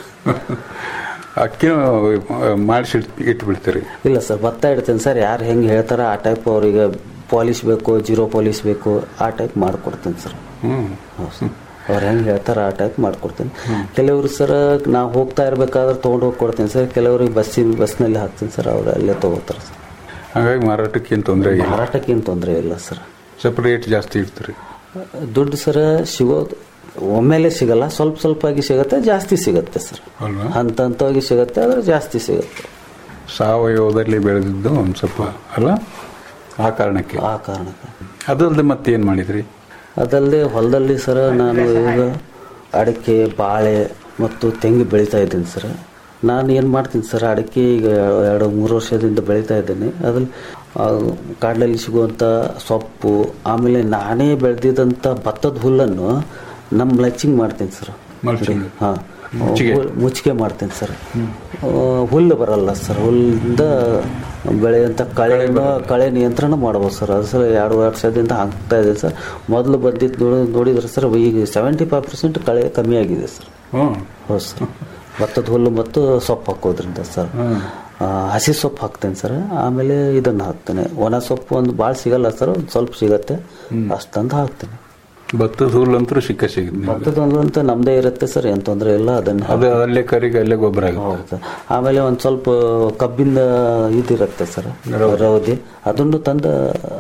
ಅಕ್ಕಿ ಮಾಡಿಸಿ ಇಟ್ಬಿಡ್ತೀರಿ ಇಲ್ಲ ಸರ್ ಭತ್ತ ಇಡ್ತೇನೆ ಸರ್ ಯಾರು ಹೆಂಗೆ ಹೇಳ್ತಾರೆ ಆ ಟೈಪ್ ಅವ್ರಿಗೆ ಪಾಲಿಶ್ ಬೇಕು ಜೀರೋ ಪಾಲಿಶ್ ಬೇಕು ಆ ಟೈಪ್ ಮಾಡಿಕೊಡ್ತೇನೆ ಸರ್ ಹ್ಮ್ ಹೌದು ಸರ್ ಅವ್ರು ಹೆಂಗೆ ಹೇಳ್ತಾರೆ ಆ ಟೈಪ್ ಮಾಡ್ಕೊಡ್ತೇನೆ ಕೆಲವರು ಸರ್ ನಾವು ಹೋಗ್ತಾ ಇರ್ಬೇಕಾದ್ರೆ ತೊಗೊಂಡು ಹೋಗಿ ಕೊಡ್ತೇನೆ ಸರ್ ಕೆಲವ್ರಿಗೆ ಬಸ್ಸಿನ ಬಸ್ನಲ್ಲಿ ಹಾಕ್ತೀನಿ ಸರ್ ಅವ್ರು ಅಲ್ಲೇ ತೊಗೋತಾರೆ ಸರ್ ಹಾಗಾಗಿ ಮಾರಾಟಕ್ಕೆ ಏನು ತೊಂದರೆ ಇಲ್ಲ ಮಾರಾಟಕ್ಕೇನು ತೊಂದರೆ ಇಲ್ಲ ಸರ್ ಸ್ವಲ್ಪ ರೇಟ್ ಜಾಸ್ತಿ ಇಡ್ತೀರಿ ದುಡ್ಡು ಸರ್ ಸಿಗೋದು ಒಮ್ಮೆಲೆ ಸಿಗಲ್ಲ ಸ್ವಲ್ಪ ಸ್ವಲ್ಪ ಆಗಿ ಸಿಗುತ್ತೆ ಜಾಸ್ತಿ ಸಿಗುತ್ತೆ ಸರ್ ಅಲ್ವಾ ಹಂತ ಹಂತವಾಗಿ ಸಿಗುತ್ತೆ ಆದರೆ ಜಾಸ್ತಿ ಸಿಗುತ್ತೆ ಸಾವಯವದಲ್ಲಿ ಬೆಳೆದಿದ್ದು ಒಂದು ಸ್ವಲ್ಪ ಅಲ್ಲ ಆ ಕಾರಣಕ್ಕೆ ಆ ಕಾರಣಕ್ಕೆ ಅದಲ್ಲದೆ ಮತ್ತೆ ಏನ್ ಮಾಡಿದ್ರಿ ಅದಲ್ಲದೆ ಹೊಲದಲ್ಲಿ ಸರ್ ನಾನು ಈಗ ಅಡಿಕೆ ಬಾಳೆ ಮತ್ತು ತೆಂಗು ಬೆಳೀತಾ ಇದ್ದೀನಿ ಸರ್ ನಾನು ಏನು ಮಾಡ್ತೀನಿ ಸರ್ ಅಡಿಕೆ ಈಗ ಎರಡು ಮೂರು ವರ್ಷದಿಂದ ಬೆಳೀತಾ ಇದ್ದೀನಿ ಅದ್ರಲ್ಲಿ ಆ, ಕಾಡಲ್ಲಿ ಸಿಗುವಂಥ ಸೊಪ್ಪು ಆಮೇಲೆ ನಾನೇ ಬೆಳೆದಿದ್ದಂಥ ಭತ್ತದ ಹುಲ್ಲನ್ನು ನಮ್ಮ ಲಚ್ಚಿಂಗ್ ಮಾಡ್ತೀನಿ ಸರ್ Mulching. ಹಾಂ ಮುಚ್ಚಿಗೆ. ಮುಚ್ಚಿಗೆ ಮಾಡ್ತೀನಿ ಸರ್ ಆ, ಹುಲ್ಲು ಬರಲ್ಲ ಸರ್ ಹುಲ್ಲಿಂದ ಬೆಳೆಯುವಂಥ ಕಳೆ ಕಳೆ ನಿಯಂತ್ರಣ ಮಾಡ್ಬೋದು ಸರ್ ಅದು ಸರ್ ಎರಡು ವರ್ಷದಿಂದ ಆಗ್ತಾ ಇದೆ ಸರ್ ಮೊದಲು ಬಂದಿದ್ದು ನೋಡಿ ನೋಡಿದ್ರೆ ಸರ್ ಈಗ ಸೆವೆಂಟಿ ಫೈವ್ ಪರ್ಸೆಂಟ್ ಕಳೆ ಕಮ್ಮಿ ಆಗಿದೆ ಸರ್ ಹ್ಮ್ ಹೌದು ಸರ್ ಭತ್ತದ ಹುಲ್ಲು ಮತ್ತು ಸೊಪ್ಪು ಹಾಕೋದ್ರಿಂದ ಸರ್ ಆ, ಹಸಿ ಸೊಪ್ಪು ಹಾಕ್ತೇನೆ ಸರ್ ಆಮೇಲೆ ಇದನ್ನು ಹಾಕ್ತೇನೆ ಒಣ ಸೊಪ್ಪು ಒಂದು ಭಾಳ ಸಿಗಲ್ಲ ಸರ್ ಒಂದು ಸ್ವಲ್ಪ ಸಿಗತ್ತೆ ಅಷ್ಟಂತ ಹಾಕ್ತೇನೆ ಭತ್ತದ ಹುಲ್ಲಂತೂ ಸಿಕ್ಕ ಸಿಗುತ್ತೆ ನಿಮ್ಗೆ. ಭತ್ತದ ಹುಲ್ಲು ಅಂತ ನಮ್ಮದೇ ಇರುತ್ತೆ ಸರ್ ಏನು ತೊಂದರೆ ಇಲ್ಲ ಅದನ್ನು ಅದು ಅಲ್ಲೇ ಕರಿಗೆ ಅಲ್ಲೇ ಗೊಬ್ಬರ ಆಗುತ್ತೆ ಹೌದು ಆಮೇಲೆ ಒಂದು ಸ್ವಲ್ಪ ಕಬ್ಬಿನ ಇದಿರುತ್ತೆ ಸರ್ ರೌದಿ ಅದನ್ನು ತಂದು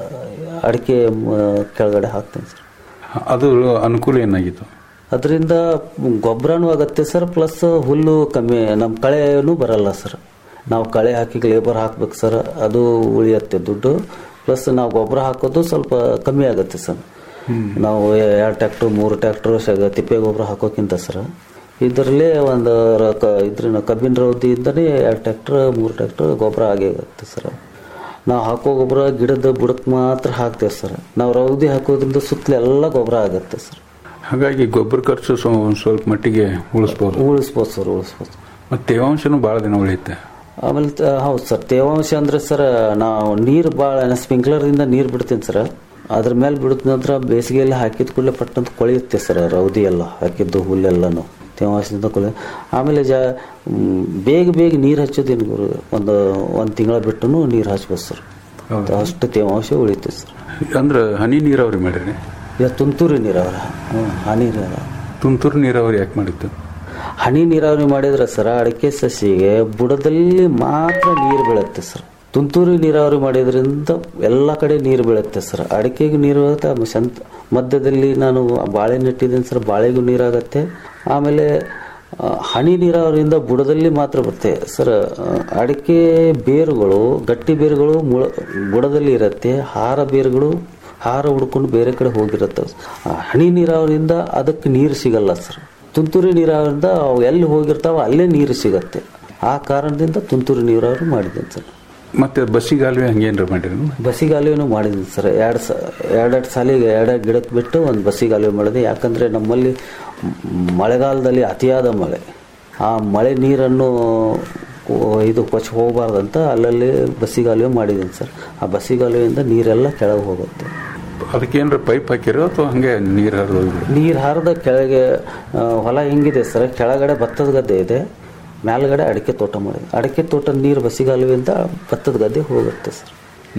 ಅಡಿಕೆ ಮ- ಕೆಳಗಡೆ ಹಾಕ್ತೇನೆ ಸರ್ ಅದು ಅನುಕೂಲ ಏನಾಗಿತ್ತು ಅದರಿಂದ ಗೊಬ್ಬರನೂ ಆಗುತ್ತೆ ಸರ್ ಪ್ಲಸ್ ಹುಲ್ಲು ಕಮ್ಮಿ ನಮ್ಮ ಕಳೆನೂ ಬರಲ್ಲ ಸರ್ ನಾವು ಕಳೆ ಹಾಕಿ ಲೇಬರ್ ಹಾಕ್ಬೇಕು ಸರ್ ಅದು ಉಳಿಯುತ್ತೆ ದುಡ್ಡು ಪ್ಲಸ್ ನಾವು ಗೊಬ್ಬರ ಹಾಕೋದು ಸ್ವಲ್ಪ ಕಮ್ಮಿ ಆಗುತ್ತೆ ಸರ್ ನಾವು ಎರಡು ಟ್ಯಾಕ್ಟ್ರು ಮೂರು ಟ್ಯಾಕ್ಟ್ರು ಶಗ ತಿಪ್ಪೆ ಗೊಬ್ಬರ ಹಾಕೋಕ್ಕಿಂತ ಸರ್ ಇದರಲ್ಲೇ ಒಂದು ರ- ಕ- ಇದ್ರ ಕಬ್ಬಿನ ರೌದಿಯಿಂದನೇ ಎರಡು ಟ್ಯಾಕ್ಟ್ರ್ ಮೂರು ಟ್ಯಾಕ್ಟ್ರ್ ಗೊಬ್ಬರ ಆಗೇ ಆಗುತ್ತೆ ಸರ್ ನಾವು ಹಾಕೋ ಗೊಬ್ಬರ ಗಿಡದ ಬುಡಕ್ಕೆ ಮಾತ್ರ ಹಾಕ್ತೇವೆ ಸರ್ ನಾವು ರೌದಿ ಹಾಕೋದ್ರಿಂದ ಸುತ್ತಲೆಲ್ಲ ಗೊಬ್ಬರ ಆಗುತ್ತೆ ಸರ್ ಹಾಗಾಗಿ ಗೊಬ್ಬರ ಖರ್ಚು ಸ್ವ- ಒಂದ್ ಸ್ವಲ್ಪ ಮಟ್ಟಿಗೆ ಉಳಿಸ್ಬೋದು ಉಳಿಸ್ಬೋದು ಸರ್ ಉಳಿಸ್ಬೋದು ಮತ್ತೆ ತೇವಾಂಶನೂ ಬಹಳ ದಿನ ಉಳಿಯುತ್ತೆ ಆಮೇಲೆ ತ- ಹೌದು ಸರ್ ತೇವಾಂಶ ಅಂದ್ರೆ ಸರ್ ನಾವು ನೀರು ಭಾಳ ಸ್ಪ್ರಿಂಕ್ಲರಿಂದ ನೀರು ಬಿಡ್ತೀನಿ ಸರ್ ಅದ್ರ ಮೇಲೆ ಬಿಡಿದ ನಂತರ ಬೇಸಿಗೆಯಲ್ಲಿ ಹಾಕಿದ ಕೂಡಲೇ ಪಟ್ಟಂತ ಕೊಳೆಯುತ್ತೆ ಸರ್ ರೌದಿ ಎಲ್ಲ ಹಾಕಿದ್ದು ಹುಲ್ಲೆಲ್ಲನು ತೇವಾಂಶದಿಂದ ಕೊಳೆ ಆಮೇಲೆ ಜಾ ಮ್, ಬೇಗ ಬೇಗ ನೀರು ಹಚ್ಚೋದೇನು ಗುರು ಒಂದು ಒಂದು ತಿಂಗಳ ಬಿಟ್ಟು ನೀರು ಹಚ್ಬೋದು ಸರ್ ಅಷ್ಟು ತೇವಾಂಶ ಉಳಿಯುತ್ತೆ ಸರ್ ಅಂದ್ರೆ ಹನಿ ನೀರಾವರಿ ಮಾಡಿರಿ ಈಗ ತುಂತುರು ನೀರಾವರಿ ಹ್ಞೂ ಹನಿ ನೀರಾವರಿ ತುಂತುರು ನೀರಾವರಿ ಯಾಕೆ ಮಾಡಿತ್ತು ಹನಿ ನೀರಾವರಿ ಮಾಡಿದ್ರೆ ಸರ್ ಅಡಿಕೆ ಸಸಿಗೆ ಬುಡದಲ್ಲಿ ಮಾತ್ರ ನೀರು ಬೀಳುತ್ತೆ ಸರ್ ತುಂತುರು ನೀರಾವರಿ ಮಾಡಿದ್ರಿಂದ ಎಲ್ಲ ಕಡೆ ನೀರು ಬೀಳುತ್ತೆ ಸರ್ ಅಡಿಕೆಗೆ ನೀರು ಬೀಳುತ್ತೆ ಆಮೇಲೆ ಸಂತ ಮಧ್ಯದಲ್ಲಿ ನಾನು ಬಾಳೆ ನೆಟ್ಟಿದ್ದೀನಿ ಸರ್ ಬಾಳೆಗೂ ನೀರಾಗತ್ತೆ ಆಮೇಲೆ ಆ, ಹನಿ ನೀರಾವರಿಯಿಂದ ಬುಡದಲ್ಲಿ ಮಾತ್ರ ಬರುತ್ತೆ ಸರ್ ಆ, ಅಡಿಕೆ ಬೇರುಗಳು ಗಟ್ಟಿ ಬೇರುಗಳು ಮುಳ ಬುಡದಲ್ಲಿ ಇರುತ್ತೆ ಹಾರ ಬೇರುಗಳು ಹಾರ ಹುಡ್ಕೊಂಡು ಬೇರೆ ಕಡೆ ಹೋಗಿರುತ್ತೆ ಆ, ಹನಿ ನೀರಾವರಿಯಿಂದ ಅದಕ್ಕೆ ನೀರು ಸಿಗಲ್ಲ ಸರ್ ತುಂತುರು ನೀರಾವರಿಯಿಂದ ಅವು ಎಲ್ಲಿ ಹೋಗಿರ್ತಾವ ಅಲ್ಲೇ ನೀರು ಸಿಗತ್ತೆ ಆ ಕಾರಣದಿಂದ ತುಂತುರು ನೀರಾವರಿ ಮಾಡಿದ್ದೀನಿ ಸರ್ ಮತ್ತೆ ಬಸ್ಸಿಗಾಲುವೆ ಹಂಗೇನ್ರ ಮಾಡಿರಿ ಬಸಿಗಾಲುವೆನೂ ಮಾಡಿದ್ದೀನಿ ಸರ್ ಎರಡು ಸ ಎರಡೆರಡು ಸಾಲಿಗೆ ಎರಡೆರಡು ಗಿಡಕ್ಕೆ ಬಿಟ್ಟು ಒಂದು ಬಸಿಗಾಲುವೆ ಮಾಡಿದೆ ಯಾಕಂದರೆ ನಮ್ಮಲ್ಲಿ ಮ್- ಮಳೆಗಾಲದಲ್ಲಿ ಅತಿಯಾದ ಮಳೆ ಆ ಮಳೆ ನೀರನ್ನು ಕೊ- ಇದು ಕೊಚ್ಚಿ ಹೋಗಬಾರ್ದಂತ ಅಲ್ಲಲ್ಲಿ ಬಸಿಗಾಲುವೆ ಮಾಡಿದ್ದೀನಿ ಸರ್ ಆ ಬಸಿಗಾಲುವೆಯಿಂದ ನೀರೆಲ್ಲ ಕೆಳಗೆ ಹೋಗುತ್ತೆ ಅದಕ್ಕೇನ್ರ ಪೈಪ್ ಹಾಕಿರೋ ಅಥವಾ ಹಂಗೆ ನೀರು ಹರಿದು ಹೋಗ್ಬಿಡು ನೀರು ಹಾರದ ಕೆಳಗೆ ಆ, ಹೊಲ ಹೆಂಗಿದೆ ಸರ್ ಕೆಳಗಡೆ ಭತ್ತದ ಗದ್ದೆ ಇದೆ ಮೇಲ್ಗಡೆ ಅಡಿಕೆ ತೋಟ ಮಾಡಿದೆ ಅಡಿಕೆ ತೋಟ ನೀರು ಬಸಿಗಾಲುವೆಯಿಂದ ಭತ್ತದ ಗದ್ದೆ ಹೋಗುತ್ತೆ ಸರ್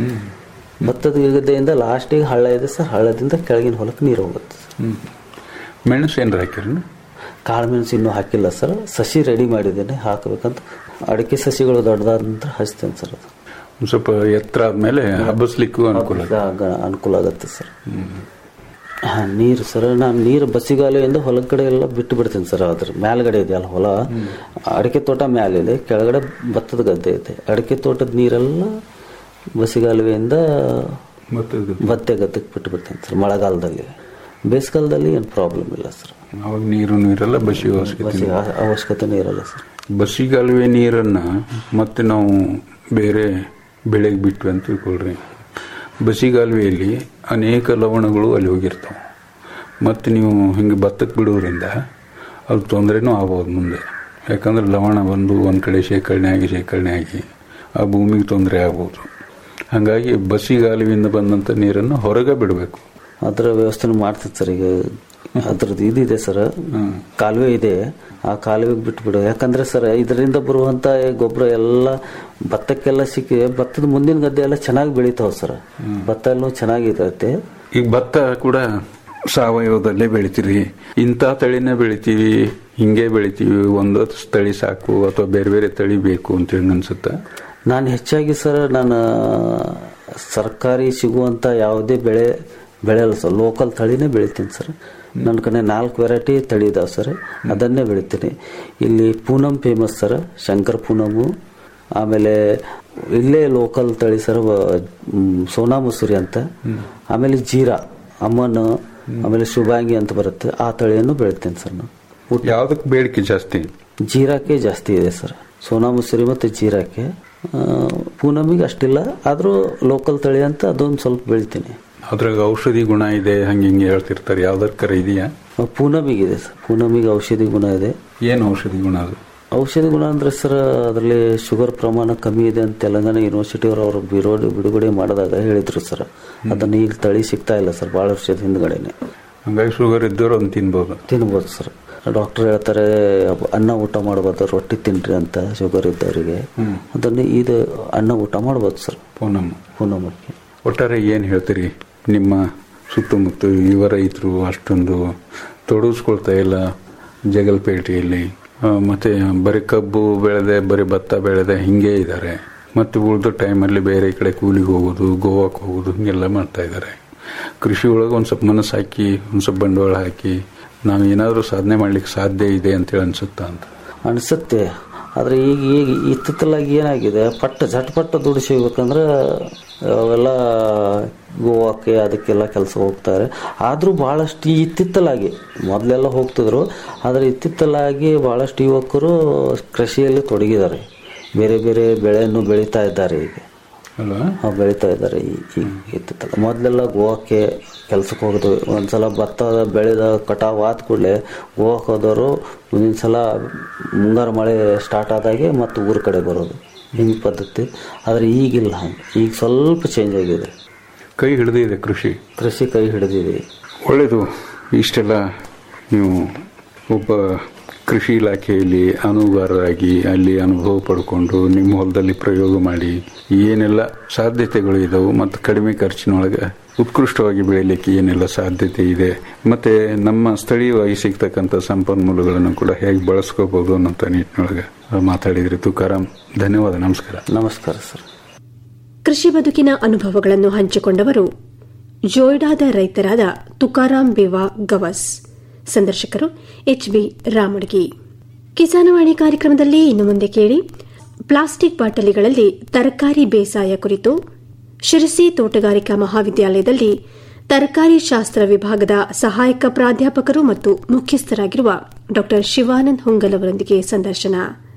ಭತ್ತದ ಗದ್ದೆಯಿಂದ ಲಾಸ್ಟಿಗೆ ಹಳ್ಳ ಇದೆ ಸರ್ ಹಳ್ಳದಿಂದ ಕೆಳಗಿನ ಹೊಲಕ್ಕೆ ನೀರು ಹೋಗುತ್ತೆ ಸರ್ ಹ್ಮ್ ಮೆಣಸು ಏನ್ರ ಹಾಕಿರಿ ಕಾಳುಮೆಣಸು ಇನ್ನೂ ಹಾಕಿಲ್ಲ ಸರ್ ಸಸಿ ರೆಡಿ ಮಾಡಿದ್ದೇನೆ ಹಾಕಬೇಕಂತ ಅಡಿಕೆ ಸಸಿಗಳು ದೊಡ್ಡದಾದ ನಂತರ ಹಚ್ತೇನೆ ಸರ್ ಅದು ಒಂದ್ ಸ್ವಲ್ಪ ಎತ್ತರ ಆದ್ಮೇಲೆ ಹಬ್ಬಸ್ಲಿಕ್ಕೂ ಅನುಕೂಲ ಆಗುತ್ತೆ. ಆಗ ಅನುಕೂಲ ಆಗುತ್ತೆ ಸರ್ ಹಾ, ನೀರು ಸರ್ ನಾನು ನೀರು ಬಸಿಗಾಲೆಯಿಂದ ಹೊಲದ ಕಡೆ ಎಲ್ಲ ಬಿಟ್ಟು ಬಿಡ್ತೀನಿ ಸರ್ ಅದ್ರ ಮೇಲ್ಗಡೆ ಇದೆಯಲ್ಲ ಹೊಲ ಅಡಿಕೆ ತೋಟ ಮ್ಯಾಲಿದೆ ಕೆಳಗಡೆ ಭತ್ತದ ಗದ್ದೆ ಇದೆ ಅಡಿಕೆ ತೋಟದ ನೀರೆಲ್ಲ ಬಸಿಗಾಲುವೆಯಿಂದ ಮತ್ತೆ ಇದು ಭತ್ತೆ ಗದ್ದೆಗೆ ಬಿಟ್ಟು ಬಿಡ್ತೀನಿ ಸರ್ ಮಳೆಗಾಲದಲ್ಲಿ ಬೇಸಿಗೆಗಾಲದಲ್ಲಿ ಏನು ಪ್ರಾಬ್ಲಮ್ ಇಲ್ಲ ಸರ್ ಅವಾಗ ನೀರು ನೀರೆಲ್ಲ ಬಸಿ ಅವಶ್ಯಕತೆ ಬಸಿ ಆ- ಅವಶ್ಯಕತೆನೇ ಇರಲ್ಲ ಸರ್ ಬಸಿಗಾಲುವೆ ನೀರನ್ನ ಮತ್ತೆ ನಾವು ಬೇರೆ ಬೆಳೆಗೆ ಬಿಟ್ವಿ ಅಂತ ತಿಳ್ಕೊಳ್ರಿ ಬಸಿಗಾಲುವೆಯಲ್ಲಿ ಅನೇಕ ಲವಣಗಳು ಅಲ್ಲಿ ಹೋಗಿರ್ತಾವೆ ಮತ್ತು ನೀವು ಹಿಂಗೆ ಭತ್ತಕ್ಕೆ ಬಿಡೋದ್ರಿಂದ ಅದು ತೊಂದರೆನೂ ಆಗ್ಬೋದು ಮುಂದೆ ಯಾಕಂದ್ರೆ ಲವಣ ಬಂದು ಒಂದು ಕಡೆ ಶೇಖರಣೆ ಆಗಿ ಶೇಖರಣೆ ಆಗಿ ಆ ಭೂಮಿಗೆ ತೊಂದರೆ ಆಗ್ಬೋದು ಹಾಗಾಗಿ ಬಸಿಗಾಲುವೆಯಿಂದ ಬಂದಂಥ ನೀರನ್ನು ಹೊರಗೆ ಬಿಡಬೇಕು ಅದರ ವ್ಯವಸ್ಥೆ ಮಾಡ್ತೀನಿ ಸರ್ ಈಗ ಅದ್ರದ್ದು ಇದಿದೆ ಸರ್ ಕಾಲುವೆ ಇದೆ ಆ ಕಾಲುವೆಗೆ ಬಿಟ್ಬಿಡು ಯಾಕಂದ್ರೆ ಸರ್ ಇದರಿಂದ ಬರುವಂತ ಈ ಗೊಬ್ಬರ ಎಲ್ಲ ಭತ್ತಕ್ಕೆಲ್ಲ ಸಿಕ್ಕಿ ಭತ್ತದ ಮುಂದಿನ ಗದ್ದೆ ಎಲ್ಲ ಚೆನ್ನಾಗಿ ಬೆಳಿತಾವ ಸರ್ ಭತ್ತ ಎಲ್ಲ ಚೆನ್ನಾಗಿರುತ್ತೆ ಈಗ ಭತ್ತ ಕೂಡ ಸಾವಯವದಲ್ಲೇ ಬೆಳಿತೀರಿ ಇಂಥ ತಳಿನೇ ಬೆಳಿತೀವಿ ಹಿಂಗೆ ಬೆಳಿತೀವಿ ಒಂದು ತಳಿ ಸಾಕು ಅಥವಾ ಬೇರೆ ಬೇರೆ ತಳಿ ಬೇಕು ಅಂತೇಳಿ ಅನ್ಸುತ್ತೆ ನಾನು ಹೆಚ್ಚಾಗಿ ಸರ್ ನಾನು ಸರ್ಕಾರಿ ಸಿಗುವಂತ ಯಾವುದೇ ಬೆಳೆ ಬೆಳೆಯಲ್ಲ ಸರ್ ಲೋಕಲ್ ತಳಿನೇ ಬೆಳಿತೀನಿ ಸರ್ ನನ್ನ ಕಡೆ ನಾಲ್ಕು ವೆರೈಟಿ ತಳಿ ಇದಾವೆ ಸರ್ ಅದನ್ನೇ ಬೆಳಿತೀನಿ ಇಲ್ಲಿ ಪೂನಂ ಫೇಮಸ್ ಸರ್ ಶಂಕರ್ ಪೂನಮು ಆಮೇಲೆ ಇಲ್ಲೇ ಲೋಕಲ್ ತಳಿ ಸರ್ ವ- ಮ್, ಸೋನಾ ಮಸೂರಿ ಅಂತ ಆಮೇಲೆ ಜೀರಾ ಅಮ್ಮನ್ ಆಮೇಲೆ ಶುಭಾಂಗಿ ಅಂತ ಬರುತ್ತೆ ಆ ತಳಿಯನ್ನು ಬೆಳಿತೇನೆ ಸರ್ ನಾನು ಯಾವ್ದಕ್ಕೆ ಬೇಡಿಕೆ ಜಾಸ್ತಿ ಜೀರಾಕ್ಕೆ ಜಾಸ್ತಿ ಇದೆ ಸರ್ ಸೋನಾ ಮಸೂರಿ ಮತ್ತು ಜೀರಾಕ್ಕೆ ಆ, ಪೂನಮಿಗೆ ಅಷ್ಟಿಲ್ಲ ಆದರೂ ಲೋಕಲ್ ತಳಿ ಅಂತ ಅದೊಂದು ಸ್ವಲ್ಪ ಬೆಳಿತೀನಿ ಅದ್ರಾಗ ಔಷಧಿ ಗುಣ ಇದೆ ಹಂಗೆ ಹಿಂಗೆ ಹೇಳ್ತಿರ್ತಾರೆ ಯಾವ್ದಕ್ಕರ ಇದೆಯಾ ಪೂನಮಿಗಿದೆ ಸರ್ ಪೂನಮಿಗೆ ಔಷಧಿ ಗುಣ ಇದೆ ಏನು ಔಷಧಿ ಗುಣ ಅದು ಔಷಧಿ ಗುಣ ಅಂದ್ರೆ ಸರ್ ಅದರಲ್ಲಿ ಶುಗರ್ ಪ್ರಮಾಣ ಕಮ್ಮಿ ಇದೆ ಅಂತ ತೆಲಂಗಾಣ ಯೂನಿವರ್ಸಿಟಿ ಅವರು ಅವರು ಬಿರೋಡಿ ಬಿಡುಗಡೆ ಮಾಡಿದಾಗ ಹೇಳಿದ್ರು ಸರ್ ಅದನ್ನ ಈಗ ತಳಿ ಸಿಗ್ತಾ ಇಲ್ಲ ಸರ್ ಭಾಳ ವರ್ಷದ ಹಿಂದ್ಗಡೆನೆ ಹಂಗಾಗಿ ಶುಗರ್ ಇದ್ದವ್ರು ಅದನ್ನ ತಿನ್ಬೋದು ತಿನ್ಬೋದು ಸರ್ ಡಾಕ್ಟರ್ ಹೇಳ್ತಾರೆ ಅನ್ನ ಊಟ ಮಾಡ್ಬೋದು ರೊಟ್ಟಿ ತಿನ್ರಿ ಅಂತ ಶುಗರ್ ಇದ್ದವರಿಗೆ ಅದನ್ನ ಇದು ಅನ್ನ ಊಟ ಮಾಡ್ಬೋದು ಸರ್ ಪೂನಮ್ ಪೂನಮಕ್ಕೆ ಒಟ್ಟಾರೆ ಏನು ಹೇಳ್ತೀರಿ ನಿಮ್ಮ ಸುತ್ತಮುತ್ತ ಯುವ ರೈತರು ಅಷ್ಟೊಂದು ತೊಡಗಿಸ್ಕೊಳ್ತಾ ಇಲ್ಲ ಜಗಲ್ಪೇಟೆಯಲ್ಲಿ ಆ, ಮತ್ತೆ ಬರೀ ಕಬ್ಬು ಬೆಳೆದೆ ಬರೀ ಭತ್ತ ಬೆಳೆದೆ ಹಿಂಗೆ ಇದ್ದಾರೆ ಮತ್ತೆ ಉಳಿದ ಟೈಮಲ್ಲಿ ಬೇರೆ ಕಡೆ ಕೂಲಿಗೆ ಹೋಗೋದು ಗೋವಾಕ್ಕೆ ಹೋಗೋದು ಹಿಂಗೆಲ್ಲ ಮಾಡ್ತಾ ಇದ್ದಾರೆ ಕೃಷಿ ಒಳಗೆ ಒಂದು ಸ್ವಲ್ಪ ಮನಸ್ಸು ಹಾಕಿ ಒಂದು ಸ್ವಲ್ಪ ಬಂಡವಾಳ ಹಾಕಿ ನಾವು ಏನಾದರೂ ಸಾಧನೆ ಮಾಡ್ಲಿಕ್ಕೆ ಸಾಧ್ಯ ಇದೆ ಅಂತೇಳಿ ಅನ್ಸುತ್ತಾ ಅಂತ ಅನಿಸುತ್ತೆ ಆದರೆ ಈಗ ಈಗ ಇತ್ತಿತ್ತಲಾಗಿ ಏನಾಗಿದೆ ಪಟ್ಟ झटಪಟ್ಟ ದುಡ್ಡು ಸಿಗ್ಬೇಕಂದ್ರೆ ಅವೆಲ್ಲ ಗೋವಾಕ್ಕೆ ಅದಕ್ಕೆಲ್ಲ ಕೆಲಸ ಹೋಗ್ತಾರೆ ಆದರೂ ಭಾಳಷ್ಟು ಈ ಇತ್ತಿತ್ತಲಾಗಿ ಮೊದಲೆಲ್ಲ ಹೋಗ್ತಿದ್ರು ಆದರೆ ಇತ್ತಿತ್ತಲಾಗಿ ಭಾಳಷ್ಟು ಯುವಕರು ಕೃಷಿಯಲ್ಲಿ ತೊಡಗಿದ್ದಾರೆ ಬೇರೆ ಬೇರೆ ಬೆಳೆಯನ್ನು ಬೆಳೀತಾ ಇದ್ದಾರೆ ಈಗ ಅಲ್ವಾ ಆ, ಬೆಳೀತಾ ಇದ್ದಾರೆ ಈ ಈ ಇತ್ತಿತ್ತಲ್ಲ ಮೊದಲೆಲ್ಲ ಗೋವಾಕ್ಕೆ ಕೆಲ್ಸಕ್ಕೆ ಹೋಗೋದು ಒಂದ್ಸಲ ಭತ್ತ ಬೆಳೆದ ಕಟಾವು ಆದ ಕೂಡಲೇ ಗೋವಾಕ್ಕೆ ಹೋದವರು ಮುಂದಿನ ಸಲ ಮುಂಗಾರು ಮಳೆ ಸ್ಟಾರ್ಟ್ ಆದಾಗೆ ಮತ್ತು ಊರ ಕಡೆ ಬರೋದು ಹಿಂಗೆ ಪದ್ಧತಿ ಆದರೆ ಈಗಿಲ್ಲ ಹಂಗೆ ಈಗ ಸ್ವಲ್ಪ ಚೇಂಜ್ ಆಗಿದೆ ಕೈ ಹಿಡಿದಿದೆ ಕೃಷಿ ಕೃಷಿ ಕೈ ಹಿಡಿದಿದೆ ಒಳ್ಳೆಯದು ಇಷ್ಟೆಲ್ಲ ನೀವು ಒಬ್ಬ ಕೃಷಿ ಇಲಾಖೆಯಲ್ಲಿ ಅನುಗಾರರಾಗಿ ಅಲ್ಲಿ ಅನುಭವ ಪಡ್ಕೊಂಡು ನಿಮ್ಮ ಹೊಲದಲ್ಲಿ ಪ್ರಯೋಗ ಮಾಡಿ ಏನೆಲ್ಲ ಸಾಧ್ಯತೆಗಳು ಇದಾವೆ ಮತ್ತು ಕಡಿಮೆ ಖರ್ಚಿನೊಳಗೆ ಉತ್ಕೃಷ್ಟವಾಗಿ ಬೆಳೀಲಿಕ್ಕೆ ಏನೆಲ್ಲ ಸಾಧ್ಯತೆ ಇದೆ ಮತ್ತೆ ನಮ್ಮ ಸ್ಥಳೀಯವಾಗಿ ಸಿಗ್ತಕ್ಕಂಥ ಸಂಪನ್ಮೂಲಗಳನ್ನು ಕೂಡ ಹೇಗೆ ಬಳಸ್ಕೋಬಹುದು ಅನ್ನೋ ನಿಟ್ಟಿನೊಳಗೆ ಮಾತಾಡಿದ್ರಿ ತುಕಾರಾಮ್ ಧನ್ಯವಾದ ನಮಸ್ಕಾರ ನಮಸ್ಕಾರ ಸರ್ ಕೃಷಿ ಬದುಕಿನ ಅನುಭವಗಳನ್ನು ಹಂಚಿಕೊಂಡವರು ಜೋಯ್ಡಾದ ರೈತರಾದ ತುಕಾರಾಂ ಬೇವಾ ಗವಸ್ ಸಂದರ್ಶಕರು ಎಚ್ಬಿ ರಾಮಡ್ಗಿ ಕಿಸಾನವಾಣಿ ಕಾರ್ಯಕ್ರಮದಲ್ಲಿ ಇನ್ನು ಮುಂದೆ ಕೇಳಿ ಪ್ಲಾಸ್ಟಿಕ್ ಬಾಟಲಿಗಳಲ್ಲಿ ತರಕಾರಿ ಬೇಸಾಯ ಕುರಿತು ಶಿರಸಿ ತೋಟಗಾರಿಕಾ ಮಹಾವಿದ್ಯಾಲಯದಲ್ಲಿ ತರಕಾರಿ ಶಾಸ್ತ್ರ ವಿಭಾಗದ ಸಹಾಯಕ ಪ್ರಾಧ್ಯಾಪಕರು ಮತ್ತು ಮುಖ್ಯಸ್ಥರಾಗಿರುವ ಡಾ ಶಿವಾನಂದ್ ಹೊಂಗಲ್ ಅವರೊಂದಿಗೆ ಸಂದರ್ಶನ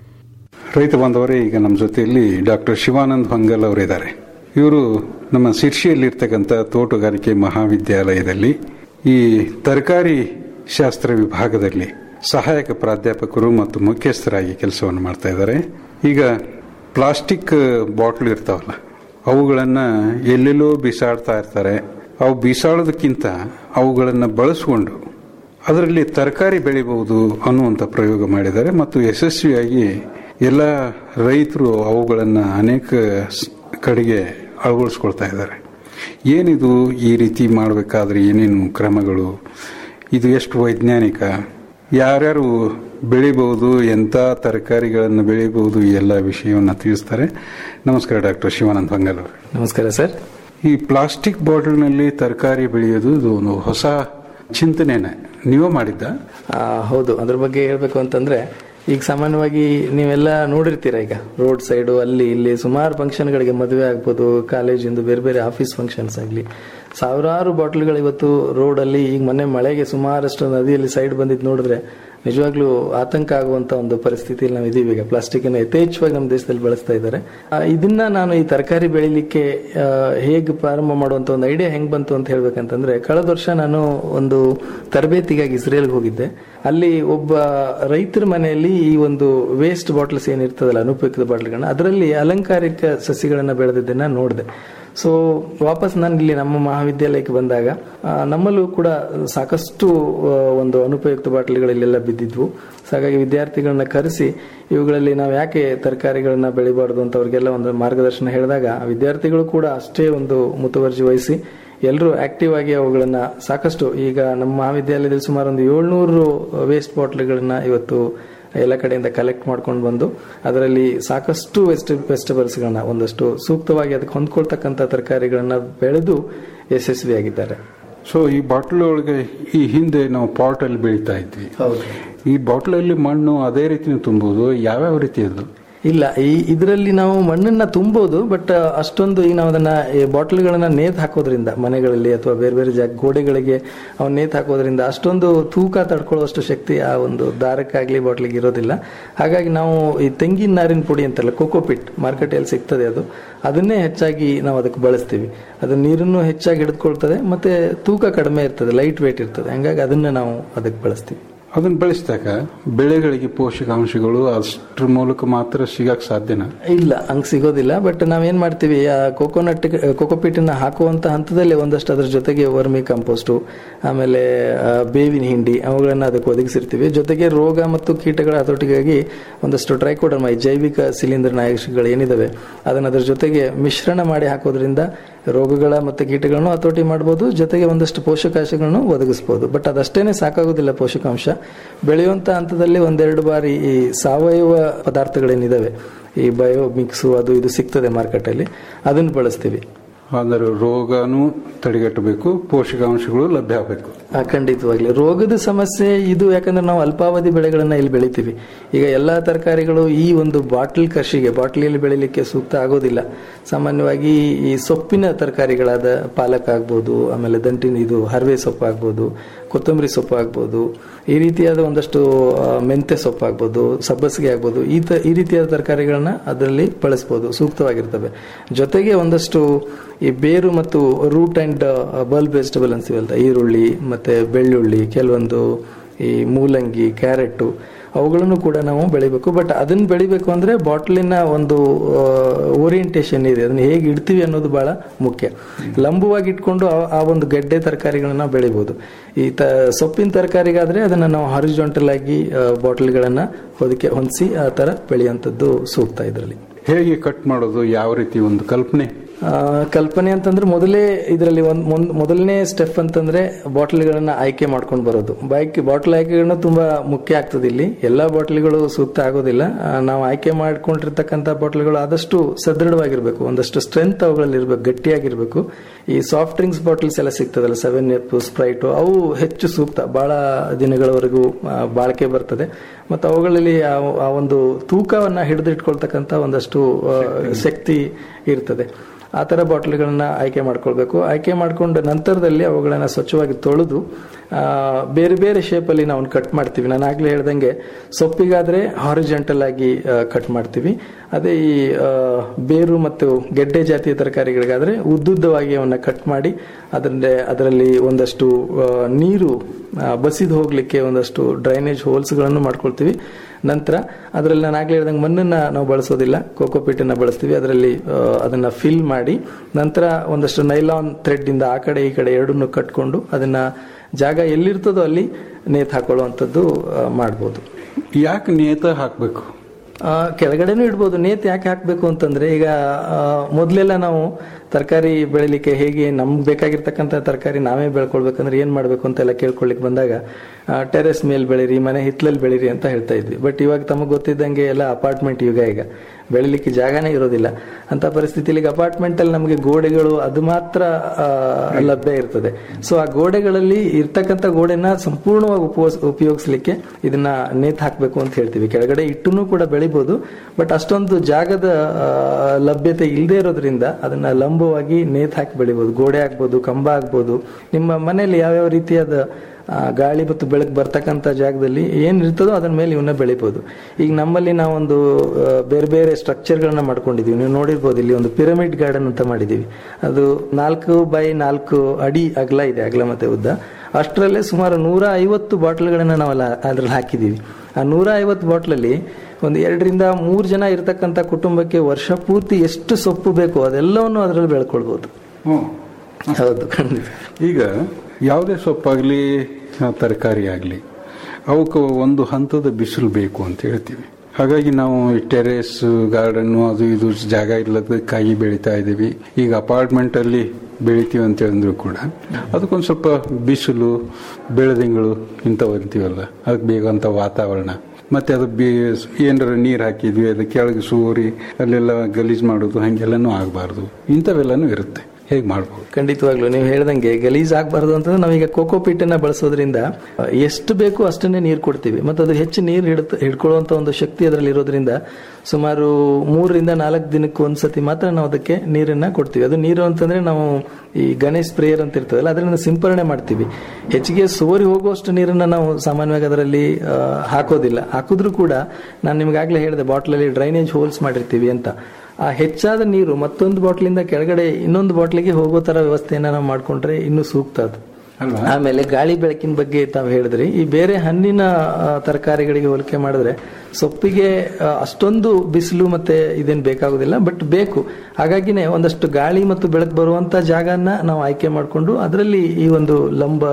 ರೈತ ಬಾಂಧವರೇ ಈಗ ನಮ್ಮ ಜೊತೆಯಲ್ಲಿ ಡಾಕ್ಟರ್ ಶಿವಾನಂದ್ ಹೊಂಗಲ್ ಅವರಿದ್ದಾರೆ ಇವರು ನಮ್ಮ ಶಿರ್ಷಿಯಲ್ಲಿರ್ತಕ್ಕಂಥ ತೋಟಗಾರಿಕೆ ಮಹಾವಿದ್ಯಾಲಯದಲ್ಲಿ ಈ ತರಕಾರಿ ಶಾಸ್ತ್ರ ವಿಭಾಗದಲ್ಲಿ ಸಹಾಯಕ ಪ್ರಾಧ್ಯಾಪಕರು ಮತ್ತು ಮುಖ್ಯಸ್ಥರಾಗಿ ಕೆಲಸವನ್ನು ಮಾಡ್ತಾ ಇದ್ದಾರೆ ಈಗ ಪ್ಲಾಸ್ಟಿಕ್ ಬಾಟ್ಲ್ ಇರ್ತಾವಲ್ಲ ಅವುಗಳನ್ನ ಎಲ್ಲೆಲ್ಲೋ ಬಿಸಾಡ್ತಾ ಇರ್ತಾರೆ ಅವು ಬಿಸಾಡೋದಕ್ಕಿಂತ ಅವುಗಳನ್ನು ಬಳಸಿಕೊಂಡು ಅದರಲ್ಲಿ ತರಕಾರಿ ಬೆಳಿಬಹುದು ಅನ್ನುವಂಥ ಪ್ರಯೋಗ ಮಾಡಿದ್ದಾರೆ ಮತ್ತು ಯಶಸ್ವಿಯಾಗಿ ಎಲ್ಲ ರೈತರು ಅವುಗಳನ್ನು ಅನೇಕ ಸ್- ಕಡೆಗೆ ಅಳವಡಿಸ್ಕೊಳ್ತಾ ಇದ್ದಾರೆ ಏನಿದು ಈ ರೀತಿ ಮಾಡಬೇಕಾದ್ರೆ ಏನೇನು ಕ್ರಮಗಳು ಇದು ಎಷ್ಟು ವೈಜ್ಞಾನಿಕ ಯಾರ್ಯಾರು ಬೆಳಿಬಹುದು ಎಂಥ ತರಕಾರಿಗಳನ್ನು ಬೆಳಿಬಹುದು ಈ ಎಲ್ಲ ವಿಷಯವನ್ನು ತಿಳಿಸ್ತಾರೆ ನಮಸ್ಕಾರ ಡಾಕ್ಟರ್ ಶಿವಾನಂದ್ ಬಂಗಲ್ ಅವರು ನಮಸ್ಕಾರ ಸರ್ ಈ ಪ್ಲಾಸ್ಟಿಕ್ ಬಾಟಲ್ನಲ್ಲಿ ತರಕಾರಿ ಬೆಳೆಯೋದು ಇದು ಒಂದು ಹೊಸ ಚಿಂತನೆನೇ ನೀವೇ ಮಾಡಿದ್ದ ಆ, ಹೌದು ಅದ್ರ ಬಗ್ಗೆ ಹೇಳ್ಬೇಕು ಅಂತಂದ್ರೆ ಈಗ ಸಾಮಾನ್ಯವಾಗಿ ನೀವೆಲ್ಲ ನೋಡಿರ್ತೀರ ಈಗ ರೋಡ್ ಸೈಡು ಅಲ್ಲಿ ಇಲ್ಲಿ ಸುಮಾರು ಫಂಕ್ಷನ್ಗಳಿಗೆ ಮದುವೆ ಆಗ್ಬೋದು ಕಾಲೇಜಿಂದು ಬೇರೆ ಬೇರೆ ಆಫೀಸ್ ಫಂಕ್ಷನ್ಸ್ ಆಗಲಿ ಸಾವಿರಾರು ಬಾಟ್ಲ್ಗಳು ಇವತ್ತು ರೋಡಲ್ಲಿ ಈಗ ಮೊನ್ನೆ ಮಳೆಗೆ ಸುಮಾರಷ್ಟು ನದಿಯಲ್ಲಿ ಸೈಡ್ ಬಂದಿದ್ದು ನೋಡಿದ್ರೆ ನಿಜವಾಗ್ಲೂ ಆತಂಕ ಆಗುವಂತ ಒಂದು ಪರಿಸ್ಥಿತಿಯಲ್ಲಿ ನಾವು ಇದೀವಿ ಈಗ ಪ್ಲಾಸ್ಟಿಕ್ ಅನ್ನು ಯಥೇಚ್ಛವಾಗಿ ನಮ್ಮ ದೇಶದಲ್ಲಿ ಬಳಸ್ತಾ ಇದ್ದಾರೆ ಆ, ಇದನ್ನ ನಾನು ಈ ತರಕಾರಿ ಬೆಳಿಲಿಕ್ಕೆ ಆ, ಹೇಗೆ ಪ್ರಾರಂಭ ಮಾಡುವಂತ ಒಂದು ಐಡಿಯಾ ಹೆಂಗ್ ಬಂತು ಅಂತ ಹೇಳ್ಬೇಕಂತಂದ್ರೆ ಕಳೆದ ವರ್ಷ ನಾನು ಒಂದು ತರಬೇತಿಗಾಗಿ ಇಸ್ರೇಲ್ಗೆ ಹೋಗಿದ್ದೆ ಅಲ್ಲಿ ಒಬ್ಬ ರೈತರ ಮನೆಯಲ್ಲಿ ಈ ಒಂದು ವೇಸ್ಟ್ ಬಾಟ್ಲ್ಸ್ ಏನಿರ್ತದಲ್ಲ ಅನುಪಯುಕ್ತ ಬಾಟ್ಲ್ಗಳನ್ನ ಅದರಲ್ಲಿ ಅಲಂಕಾರಿಕ ಸಸಿಗಳನ್ನ ಬೆಳೆದಿದ್ದನ್ನ ನೋಡಿದೆ ಸೊ ವಾಪಸ್ ನಾನು ಇಲ್ಲಿ ನಮ್ಮ ಮಹಾವಿದ್ಯಾಲಯಕ್ಕೆ ಬಂದಾಗ ಆ, ನಮ್ಮಲ್ಲೂ ಕೂಡ ಸಾಕಷ್ಟು ಆ, ಒಂದು ಅನುಪಯುಕ್ತ ಬಾಟಲಿಗಳೆಲ್ಲ ಬಿದ್ದಿದ್ವು ಸೊ ಹಾಗಾಗಿ ವಿದ್ಯಾರ್ಥಿಗಳನ್ನ ಕರೆಸಿ ಇವುಗಳಲ್ಲಿ ನಾವು ಯಾಕೆ ತರಕಾರಿಗಳನ್ನ ಬೆಳಿಬಾರ್ದು ಅಂತ ಅವ್ರಿಗೆಲ್ಲ ಒಂದು ಮಾರ್ಗದರ್ಶನ ಹೇಳಿದಾಗ ಆ ವಿದ್ಯಾರ್ಥಿಗಳು ಕೂಡ ಅಷ್ಟೇ ಒಂದು ಮುತುವರ್ಜಿ ವಹಿಸಿ ಎಲ್ಲರೂ ಆಕ್ಟಿವ್ ಆಗಿ ಅವುಗಳನ್ನ ಸಾಕಷ್ಟು ಈಗ ನಮ್ಮ ಮಹಾವಿದ್ಯಾಲಯದಲ್ಲಿ ಸುಮಾರು ಒಂದು ಏಳ್ನೂರು ವೇಸ್ಟ್ ಬಾಟ್ಲಿಗಳನ್ನ ಇವತ್ತು ಎಲ್ಲ ಕಡೆಯಿಂದ ಕಲೆಕ್ಟ್ ಮಾಡ್ಕೊಂಡು ಬಂದು ಅದರಲ್ಲಿ ಸಾಕಷ್ಟು ವೆಸ್ಟ್ ವೆಜಿಟಬಲ್ಸ್ಗಳನ್ನ ಒಂದಷ್ಟು ಸೂಕ್ತವಾಗಿ ಅದಕ್ಕೆ ಹೊಂದ್ಕೊಳ್ತಕ್ಕಂಥ ತರಕಾರಿಗಳನ್ನ ಬೆಳೆದು ಯಶಸ್ವಿಯಾಗಿದ್ದಾರೆ ಸೊ ಈ ಬಾಟಲ್ ಒಳಗೆ ಈ ಹಿಂದೆ ನಾವು ಪಾಟ್ ಅಲ್ಲಿ ಬೆಳೀತಾ ಇದ್ವಿ ಹೌದು ಈ ಬಾಟಲಲ್ಲಿ ಮಣ್ಣು ಅದೇ ರೀತಿ ತುಂಬುವುದು ಯಾವ್ಯಾವ ರೀತಿ ಅದು ಇಲ್ಲ ಈ ಇದರಲ್ಲಿ ನಾವು ಮಣ್ಣನ್ನ ತುಂಬೋದು ಬಟ್ ಅಷ್ಟೊಂದು ಈಗ ನಾವು ಅದನ್ನ ಬಾಟಲ್ಗಳನ್ನ ನೇತ್ ಹಾಕೋದ್ರಿಂದ ಮನೆಗಳಲ್ಲಿ ಅಥವಾ ಬೇರೆ ಬೇರೆ ಜಾಗ ಗೋಡೆಗಳಿಗೆ ಅವನ್ನ ನೇತ್ ಹಾಕೋದ್ರಿಂದ ಅಷ್ಟೊಂದು ತೂಕ ತಡ್ಕೊಳ್ಳುವಷ್ಟು ಶಕ್ತಿ ಆ ಒಂದು ದಾರಕ್ಕಾಗ್ಲಿ ಬಾಟ್ಲಿಗೆ ಇರೋದಿಲ್ಲ ಹಾಗಾಗಿ ನಾವು ಈ ತೆಂಗಿನ ನಾರಿನ ಪುಡಿ ಅಂತಲ್ಲ ಕೋಕೋಪಿಟ್ ಮಾರ್ಕೆಟಲ್ಲಿ ಸಿಗ್ತದೆ ಅದು ಅದನ್ನೇ ಹೆಚ್ಚಾಗಿ ನಾವು ಅದಕ್ಕೆ ಬಳಸ್ತೀವಿ ಅದು ನೀರನ್ನು ಹೆಚ್ಚಾಗಿ ಹಿಡಿದುಕೊಳ್ತದೆ ಮತ್ತೆ ತೂಕ ಕಡಿಮೆ ಇರ್ತದೆ ಲೈಟ್ ವೇಟ್ ಇರ್ತದೆ ಹಂಗಾಗಿ ಅದನ್ನ ನಾವು ಅದಕ್ಕೆ ಬಳಸ್ತೀವಿ ಅದನ್ನ ಬೆಳೆಸಿದಾಗ ಬೆಳೆಗಳಿಗೆ ಪೋಷಕಾಂಶಗಳು ಅಷ್ಟ್ರ ಮೂಲಕ ಮಾತ್ರ ಸಿಗಕ್ ಸಾಧ್ಯನಾ ಇಲ್ಲ ಹಂಗ್ ಸಿಗೋದಿಲ್ಲ ಬಟ್ ನಾವೇನ್ ಮಾಡ್ತೀವಿ ಆ ಕೋಕೋನಟ್ ಕೋಕೋಪೀಟನ್ನ ಹಾಕುವಂತ ಹಂತದಲ್ಲೇ ಒಂದಷ್ಟು ಅದ್ರ ಜೊತೆಗೆ ವರ್ಮಿ ಕಂಪೋಸ್ಟು ಆಮೇಲೆ ಆ, ಬೇವಿನ ಹಿಂಡಿ ಅವುಗಳನ್ನ ಅದಕ್ಕೆ ಒದಗಿಸಿರ್ತೀವಿ ಜೊತೆಗೆ ರೋಗ ಮತ್ತು ಕೀಟಗಳ ಹತೋಟಿಗಾಗಿ ಒಂದಷ್ಟು ಟ್ರೈಕೋಡರ್ಮ ಈ ಜೈವಿಕ ಶಿಲೀಂಧ್ರ ನಾಯಕಗಳು ಏನಿದಾವೆ ಅದನ್ನ ಅದ್ರ ಜೊತೆಗೆ ಮಿಶ್ರಣ ಮಾಡಿ ಹಾಕೋದ್ರಿಂದ ರೋಗಗಳ ಮತ್ತೆ ಕೀಟಗಳನ್ನು ಹತೋಟಿ ಮಾಡಬಹುದು ಜೊತೆಗೆ ಒಂದಷ್ಟು ಪೋಷಕಾಂಶಗಳನ್ನು ಒದಗಿಸಬಹುದು ಬಟ್ ಅದಷ್ಟೇನೆ ಸಾಕಾಗೋದಿಲ್ಲ ಪೋಷಕಾಂಶ ಬೆಳೆಯುವಂತ ಹಂತದಲ್ಲಿ ಒಂದೆರಡು ಬಾರಿ ಈ ಸಾವಯವ ಪದಾರ್ಥಗಳೇನಿದಾವೆ ಈ ಬಯೋ ಮಿಕ್ಸು ಅದು ಇದು ಸಿಗ್ತದೆ ಮಾರ್ಕೆಟಲ್ಲಿ ಅದನ್ನು ಬಳಸ್ತೀವಿ ಆದರೆ ರೋಗನೂ ತಡೆಗಟ್ಟಬೇಕು ಪೋಷಕಾಂಶಗಳು ಲಭ್ಯ ಆಗಬೇಕು ಆ, ಖಂಡಿತವಾಗ್ಲಿ ರೋಗದ ಸಮಸ್ಯೆ ಇದು ಯಾಕಂದ್ರೆ ನಾವು ಅಲ್ಪಾವಧಿ ಬೆಳೆಗಳನ್ನ ಇಲ್ಲಿ ಬೆಳಿತೀವಿ ಈಗ ಎಲ್ಲಾ ತರಕಾರಿಗಳು ಈ ಒಂದು ಬಾಟಲ್ ಕೃಷಿಗೆ ಬಾಟಲಿಯಲ್ಲಿ ಬೆಳಿಲಿಕ್ಕೆ ಸೂಕ್ತ ಆಗೋದಿಲ್ಲ ಸಾಮಾನ್ಯವಾಗಿ ಈ ಸೊಪ್ಪಿನ ತರಕಾರಿಗಳಾದ ಪಾಲಕ್ ಆಗ್ಬೋದು ಆಮೇಲೆ ದಂಟಿನ ಇದು ಹರ್ವೆ ಸೊಪ್ಪು ಆಗ್ಬೋದು ಕೊತ್ತಂಬರಿ ಸೊಪ್ಪು ಆಗ್ಬೋದು ಈ ರೀತಿಯಾದ ಒಂದಷ್ಟು ಆ, ಮೆಂತ್ಯ ಸೊಪ್ಪು ಆಗ್ಬೋದು ಸಬ್ಬಸಿಗೆ ಆಗ್ಬೋದು ಈ ತ ಈ ರೀತಿಯಾದ ತರಕಾರಿಗಳನ್ನ ಅದರಲ್ಲಿ ಬಳಸ್ಬೋದು ಸೂಕ್ತವಾಗಿರ್ತವೆ ಜೊತೆಗೆ ಒಂದಷ್ಟು ಈ ಬೇರು ಮತ್ತು ರೂಟ್ ಅಂಡ್ ಬಲ್ಬ್ ವೆಜಿಟಬಲ್ ಅಂತೀವಲ್ಲ ಈರುಳ್ಳಿ ಮತ್ತೆ ಬೆಳ್ಳುಳ್ಳಿ ಕೆಲವೊಂದು ಈ ಮೂಲಂಗಿ ಕ್ಯಾರೆಟ್ ಅವುಗಳನ್ನು ಕೂಡ ನಾವು ಬೆಳಿಬೇಕು ಬಟ್ ಅದನ್ನ ಬೆಳಿಬೇಕು ಅಂದ್ರೆ ಬಾಟ್ಲಿನ ಒಂದು ಓರಿಯಂಟೇಷನ್ ಇದೆ ಅದನ್ನ ಹೇಗೆ ಇಡ್ತೀವಿ ಅನ್ನೋದು ಬಹಳ ಮುಖ್ಯ ಲಂಬವಾಗಿ ಇಟ್ಕೊಂಡು ಆ- ಆ ಒಂದು ಗಡ್ಡೆ ತರಕಾರಿಗಳನ್ನ ಬೆಳಿಬಹುದು ಈ ತ ಸೊಪ್ಪಿನ ತರಕಾರಿಗಾದ್ರೆ ಅದನ್ನ ನಾವು ಹಾರಿಜಾಂಟಲ್ ಆಗಿ ಬಾಟಲ್ಗಳನ್ನ ಹೊದಕೆ ಹೊಂದಿಸಿ ಆ ತರ ಬೆಳೆಯುವಂಥದ್ದು ಸೂಕ್ತ ಇದರಲ್ಲಿ ಹೇಗೆ ಕಟ್ ಮಾಡೋದು ಯಾವ ರೀತಿ ಒಂದು ಕಲ್ಪನೆ ಆ, ಕಲ್ಪನೆ ಅಂತಂದ್ರೆ ಮೊದಲೇ ಇದರಲ್ಲಿ ಒಂದ್ ಮೊನ್- ಮೊದಲನೇ ಸ್ಟೆಪ್ ಅಂತಂದ್ರೆ ಬಾಟಲ್ಗಳನ್ನ ಆಯ್ಕೆ ಮಾಡ್ಕೊಂಡು ಬರೋದು ಬೈಕ್ ಬಾಟಲ್ ಆಯ್ಕೆಗಳನ್ನ ತುಂಬಾ ಮುಖ್ಯ ಆಗ್ತದೆ ಇಲ್ಲಿ ಎಲ್ಲಾ ಬಾಟಲ್ಗಳು ಸೂಕ್ತ ಆಗೋದಿಲ್ಲ ಆ, ನಾವು ಆಯ್ಕೆ ಮಾಡ್ಕೊಂಡಿರ್ತಕ್ಕಂಥ ಬಾಟಲ್ಗಳು ಆದಷ್ಟು ಸದೃಢವಾಗಿರ್ಬೇಕು ಒಂದಷ್ಟು ಸ್ಟ್ರೆಂತ್ ಅವುಗಳಲ್ಲಿ ಇರ್ಬೇಕು ಗಟ್ಟಿಯಾಗಿರ್ಬೇಕು ಈ ಸಾಫ್ಟ್ ಡ್ರಿಂಕ್ಸ್ ಬಾಟಲ್ಸ್ ಎಲ್ಲ ಸಿಗ್ತದಲ್ಲ ಸೆವೆನ್ ಎಪ್ ಸ್ಪ್ರೈಟ್ ಅವು ಹೆಚ್ಚು ಸೂಕ್ತ ಬಹಳ ದಿನಗಳವರೆಗೂ ಆ, ಬಾಳಿಕೆ ಬರ್ತದೆ ಮತ್ತು ಅವುಗಳಲ್ಲಿ ಆ- ಆ ಒಂದು ತೂಕವನ್ನ ಹಿಡಿದಿಟ್ಕೊಳ್ತಕ್ಕಂಥ ಒಂದಷ್ಟು ಆ, ಶಕ್ತಿ ಇರ್ತದೆ ಆ ಥರ ಬಾಟಲ್ಗಳನ್ನ ಆಯ್ಕೆ ಮಾಡ್ಕೊಳ್ಬೇಕು ಆಯ್ಕೆ ಮಾಡ್ಕೊಂಡ ನಂತರದಲ್ಲಿ ಅವುಗಳನ್ನ ಸ್ವಚ್ಛವಾಗಿ ತೊಳೆದು ಆ, ಬೇರೆ ಬೇರೆ ಶೇಪಲ್ಲಿ ನಾವು ಕಟ್ ಮಾಡ್ತೀವಿ ನಾನು ಆಗ್ಲೇ ಹೇಳ್ದಂಗೆ ಸೊಪ್ಪಿಗಾದ್ರೆ ಹಾರಿಜೆಂಟಲ್ ಆಗಿ ಕಟ್ ಮಾಡ್ತೀವಿ ಅದೇ ಈ ಆ, ಬೇರು ಮತ್ತು ಗೆಡ್ಡೆ ಜಾತಿಯ ತರಕಾರಿಗಳಿಗಾದ್ರೆ ಉದ್ದುದ್ದವಾಗಿ ಅವನ್ನ ಕಟ್ ಮಾಡಿ ಅದರಲ್ಲಿ ಅದರಲ್ಲಿ ಒಂದಷ್ಟು ಆ, ನೀರು ಆ, ಬಸಿದು ಹೋಗ್ಲಿಕ್ಕೆ ಒಂದಷ್ಟು ಡ್ರೈನೇಜ್ ಹೋಲ್ಸ್ಗಳನ್ನು ಮಾಡ್ಕೊಳ್ತೀವಿ ನಂತರ ಅದರಲ್ಲಿ ನಾನು ಆಗ್ಲೇ ಹೇಳ್ದಂಗೆ ಮಣ್ಣನ್ನ ನಾವು ಬಳಸೋದಿಲ್ಲ ಕೋಕೋಪೀಟನ್ನ ಬಳಸ್ತೀವಿ ಅದರಲ್ಲಿ ಆ, ಅದನ್ನ ಫಿಲ್ ಮಾಡಿ ನಂತರ ಒಂದಷ್ಟು ನೈಲಾನ್ ಥ್ರೆಡ್ ಇಂದ ಆ ಕಡೆ ಈ ಕಡೆ ಎರಡನ್ನು ಕಟ್ಕೊಂಡು ಅದನ್ನ ಜಾಗ ಎಲ್ಲಿರ್ತದೋ ಅಲ್ಲಿ ನೇತ್ ಹಾಕೊಳ್ಳುವಂಥದ್ದು ಆ, ಮಾಡ್ಬೋದು ಯಾಕೆ ನೇತ ಹಾಕಬೇಕು ಆ, ಕೆಳಗಡೆನೂ ಇಡ್ಬೋದು ನೇತ್ ಯಾಕೆ ಹಾಕಬೇಕು ಅಂತಂದ್ರೆ ಈಗ ಆ, ಮೊದ್ಲೆಲ್ಲ ನಾವು ತರಕಾರಿ ಬೆಳಿಲಿಕ್ಕೆ ಹೇಗೆ ನಮ್ಗೆ ಬೇಕಾಗಿರ್ತಕ್ಕಂಥ ತರಕಾರಿ ನಾವೇ ಬೆಳ್ಕೊಳ್ಬೇಕಂದ್ರೆ ಏನ್ ಮಾಡ್ಬೇಕು ಅಂತೆಲ್ಲ ಕೇಳ್ಕೊಳ್ಲಿಕ್ಕೆ ಬಂದಾಗ ಟೆರೆಸ್ ಮೇಲೆ ಬೆಳೀರಿ ಮನೆ ಹಿತ್ಲಲ್ಲಿ ಬೆಳೀರಿ ಅಂತ ಹೇಳ್ತಾ ಇದ್ವಿ ಬಟ್ ಇವಾಗ ತಮಗೆ ಗೊತ್ತಿದ್ದಂಗೆ ಎಲ್ಲ ಅಪಾರ್ಟ್ಮೆಂಟ್ ಯುಗ ಈಗ ಬೆಳಿಲಿಕ್ಕೆ ಜಾಗನೇ ಇರೋದಿಲ್ಲ ಅಂತ ಪರಿಸ್ಥಿತಿಯಲ್ಲಿ ಈಗ ಅಪಾರ್ಟ್ಮೆಂಟ್ ಅಲ್ಲಿ ನಮಗೆ ಗೋಡೆಗಳು ಅದು ಮಾತ್ರ ಆ, ಲಭ್ಯ ಇರ್ತದೆ ಸೊ ಆ ಗೋಡೆಗಳಲ್ಲಿ ಇರ್ತಕ್ಕಂಥ ಗೋಡೆನ ಸಂಪೂರ್ಣವಾಗಿ ಉಪಯೋಗಿಸ್ ಉಪಯೋಗಿಸ್ಲಿಕ್ಕೆ ಇದನ್ನ ನೇತ್ ಹಾಕಬೇಕು ಅಂತ ಹೇಳ್ತೀವಿ ಕೆಳಗಡೆ ಇಟ್ಟುನು ಕೂಡ ಬೆಳಿಬಹುದು ಬಟ್ ಅಷ್ಟೊಂದು ಜಾಗದ ಆ, ಲಭ್ಯತೆ ಇಲ್ಲದೆ ಇರೋದ್ರಿಂದ ಅದನ್ನ ಲಂಬವಾಗಿ ನೇತ್ ಹಾಕಿ ಬೆಳಿಬಹುದು ಗೋಡೆ ಆಗ್ಬೋದು ಕಂಬ ಆಗ್ಬೋದು ನಿಮ್ಮ ಮನೆಯಲ್ಲಿ ಯಾವ್ಯಾವ ರೀತಿಯಾದ ಆ, ಗಾಳಿ ಮತ್ತು ಬೆಳಕು ಬರ್ತಕ್ಕಂಥ ಜಾಗದಲ್ಲಿ ಏನ್ ಇರ್ತದೋ ಅದ್ರ ಮೇಲೆ ಇವನ್ನ ಬೆಳಿಬಹುದು ಈಗ ನಮ್ಮಲ್ಲಿ ನಾವೊಂದು ಆ, ಬೇರೆ ಬೇರೆ ಸ್ಟ್ರಕ್ಚರ್ಗಳನ್ನ ಮಾಡ್ಕೊಂಡಿದೀವಿ ನೀವು ನೋಡಿರ್ಬೋದು ಇಲ್ಲಿ ಒಂದು ಪಿರಮಿಡ್ ಗಾರ್ಡನ್ ಅಂತ ಮಾಡಿದೀವಿ ಅದು ನಾಲ್ಕು ಬೈ ನಾಲ್ಕು ಅಡಿ ಅಗಲ ಇದೆ ಅಗಲ ಮತ್ತೆ ಉದ್ದ ಅಷ್ಟರಲ್ಲೇ ಸುಮಾರು ನೂರ ಐವತ್ತು ಬಾಟಲ್ಗಳನ್ನ ನಾವು ಅಲ್ಲ- ಅದ್ರಲ್ಲಿ ಹಾಕಿದೀವಿ ಆ ನೂರ ಐವತ್ತು ಬಾಟ್ಲಲ್ಲಿ ಒಂದು ಎರಡರಿಂದ ಮೂರು ಜನ ಇರತಕ್ಕಂಥ ಕುಟುಂಬಕ್ಕೆ ವರ್ಷ ಪೂರ್ತಿ ಎಷ್ಟು ಸೊಪ್ಪು ಬೇಕು ಅದೆಲ್ಲವನ್ನು ಅದರಲ್ಲಿ ಬೆಳ್ಕೊಳ್ಬಹುದು ಹೌದು ಖಂಡಿತ ಈಗ ಯಾವುದೇ ಸೊಪ್ಪಾಗಲಿ ತರಕಾರಿ ಆಗಲಿ ಅವಕ್ಕೆ ಒಂದು ಹಂತದ ಬಿಸಿಲು ಬೇಕು ಅಂತ ಹೇಳ್ತೀವಿ ಹಾಗಾಗಿ ನಾವು ಟೆರೇಸ್ ಗಾರ್ಡನ್ ಅದು ಇದು ಜಾಗ ಇಲ್ಲದಕ್ಕಾಗಿ ಬೆಳೀತಾ ಇದ್ದೀವಿ ಈಗ ಅಪಾರ್ಟ್ಮೆಂಟ್ ಅಲ್ಲಿ ಬೆಳಿತೀವಿ ಅಂತ ಹೇಳಿದ್ರು ಕೂಡ ಅದಕ್ಕೊಂದು ಸ್ವಲ್ಪ ಬಿಸಿಲು ಬೆಳದಿಂಗಳು ಇಂಥವು ಅಂತೀವಲ್ಲ ಅದಕ್ಕೆ ಬೇಕಂತ ವಾತಾವರಣ ಮತ್ತೆ ಅದು ಬಿ ಏನಾರ ನೀರು ಹಾಕಿದ್ವಿ ಅದು ಕೆಳಗೆ ಸೂರಿ ಅಲ್ಲೆಲ್ಲ ಗಲೀಜು ಮಾಡೋದು ಹಾಗೆಲ್ಲನೂ ಆಗಬಾರ್ದು ಇಂಥವೆಲ್ಲನೂ ಇರುತ್ತೆ ಹೇಗೆ ಮಾಡ್ಬೋದು ಖಂಡಿತವಾಗ್ಲು ನೀವು ಹೇಳ್ದಂಗೆ ಗಲೀಜ್ ಆಗಬಾರ್ದು ಅಂತಂದ್ರೆ ನಾವೀಗ ಕೋಕೋ ಪಿಟ್ಟನ್ನ ಬಳಸೋದ್ರಿಂದ ಆ, ಎಷ್ಟು ಬೇಕು ಅಷ್ಟನ್ನೇ ನೀರು ಕೊಡ್ತೀವಿ ಮತ್ತು ಅದು ಹೆಚ್ಚು ನೀರು ಹಿಡಿತ ಹಿಡ್ಕೊಳ್ಳುವಂತ ಒಂದು ಶಕ್ತಿ ಅದರಲ್ಲಿ ಇರೋದ್ರಿಂದ ಸುಮಾರು ಮೂರರಿಂದ ನಾಲ್ಕು ದಿನಕ್ಕೆ ಒಂದ್ಸತಿ ಮಾತ್ರ ನಾವು ಅದಕ್ಕೆ ನೀರನ್ನ ಕೊಡ್ತೀವಿ ಅದು ನೀರು ಅಂತಂದ್ರೆ ನಾವು ಈ ಗಣೇಶ್ ಸ್ಪ್ರೇಯರ್ ಅಂತ ಇರ್ತದಲ್ಲ ಅದರಿಂದ ಸಿಂಪರಣೆ ಮಾಡ್ತೀವಿ ಹೆಚ್ಚಿಗೆ ಸೋರಿ ಹೋಗುವಷ್ಟು ನೀರನ್ನ ನಾವು ಸಾಮಾನ್ಯವಾಗಿ ಅದರಲ್ಲಿ ಆ, ಹಾಕೋದಿಲ್ಲ ಹಾಕಿದ್ರು ಕೂಡ ನಾನು ನಿಮ್ಗಾಗ್ಲೇ ಹೇಳಿದೆ ಬಾಟ್ಲಲ್ಲಿ ಡ್ರೈನೇಜ್ ಹೋಲ್ಸ್ ಮಾಡಿರ್ತೀವಿ ಅಂತ ಆ ಹೆಚ್ಚಾದ ನೀರು ಮತ್ತೊಂದು ಬಾಟ್ಲಿಂದ ಕೆಳಗಡೆ ಇನ್ನೊಂದು ಬಾಟ್ಲಿಗೆ ಹೋಗೋ ತರ ವ್ಯವಸ್ಥೆಯನ್ನ ನಾವು ಮಾಡ್ಕೊಂಡ್ರೆ ಇನ್ನೂ ಸೂಕ್ತ ಅದು ಅಲ್ವಾ ಆಮೇಲೆ ಗಾಳಿ ಬೆಳಕಿನ ಬಗ್ಗೆ ತಾವು ಹೇಳಿದ್ರಿ ಈ ಬೇರೆ ಹಣ್ಣಿನ ಆ, ತರಕಾರಿಗಳಿಗೆ ಹೋಲಿಕೆ ಮಾಡಿದ್ರೆ ಸೊಪ್ಪಿಗೆ ಆ, ಅಷ್ಟೊಂದು ಬಿಸಿಲು ಮತ್ತೆ ಇದೇನು ಬೇಕಾಗುದಿಲ್ಲ ಬಟ್ ಬೇಕು ಹಾಗಾಗಿನೇ ಒಂದಷ್ಟು ಗಾಳಿ ಮತ್ತು ಬೆಳಕು ಬರುವಂತ ಜಾಗನ ನಾವು ಆಯ್ಕೆ ಮಾಡಿಕೊಂಡು ಅದರಲ್ಲಿ ಈ ಒಂದು ಲಂಬ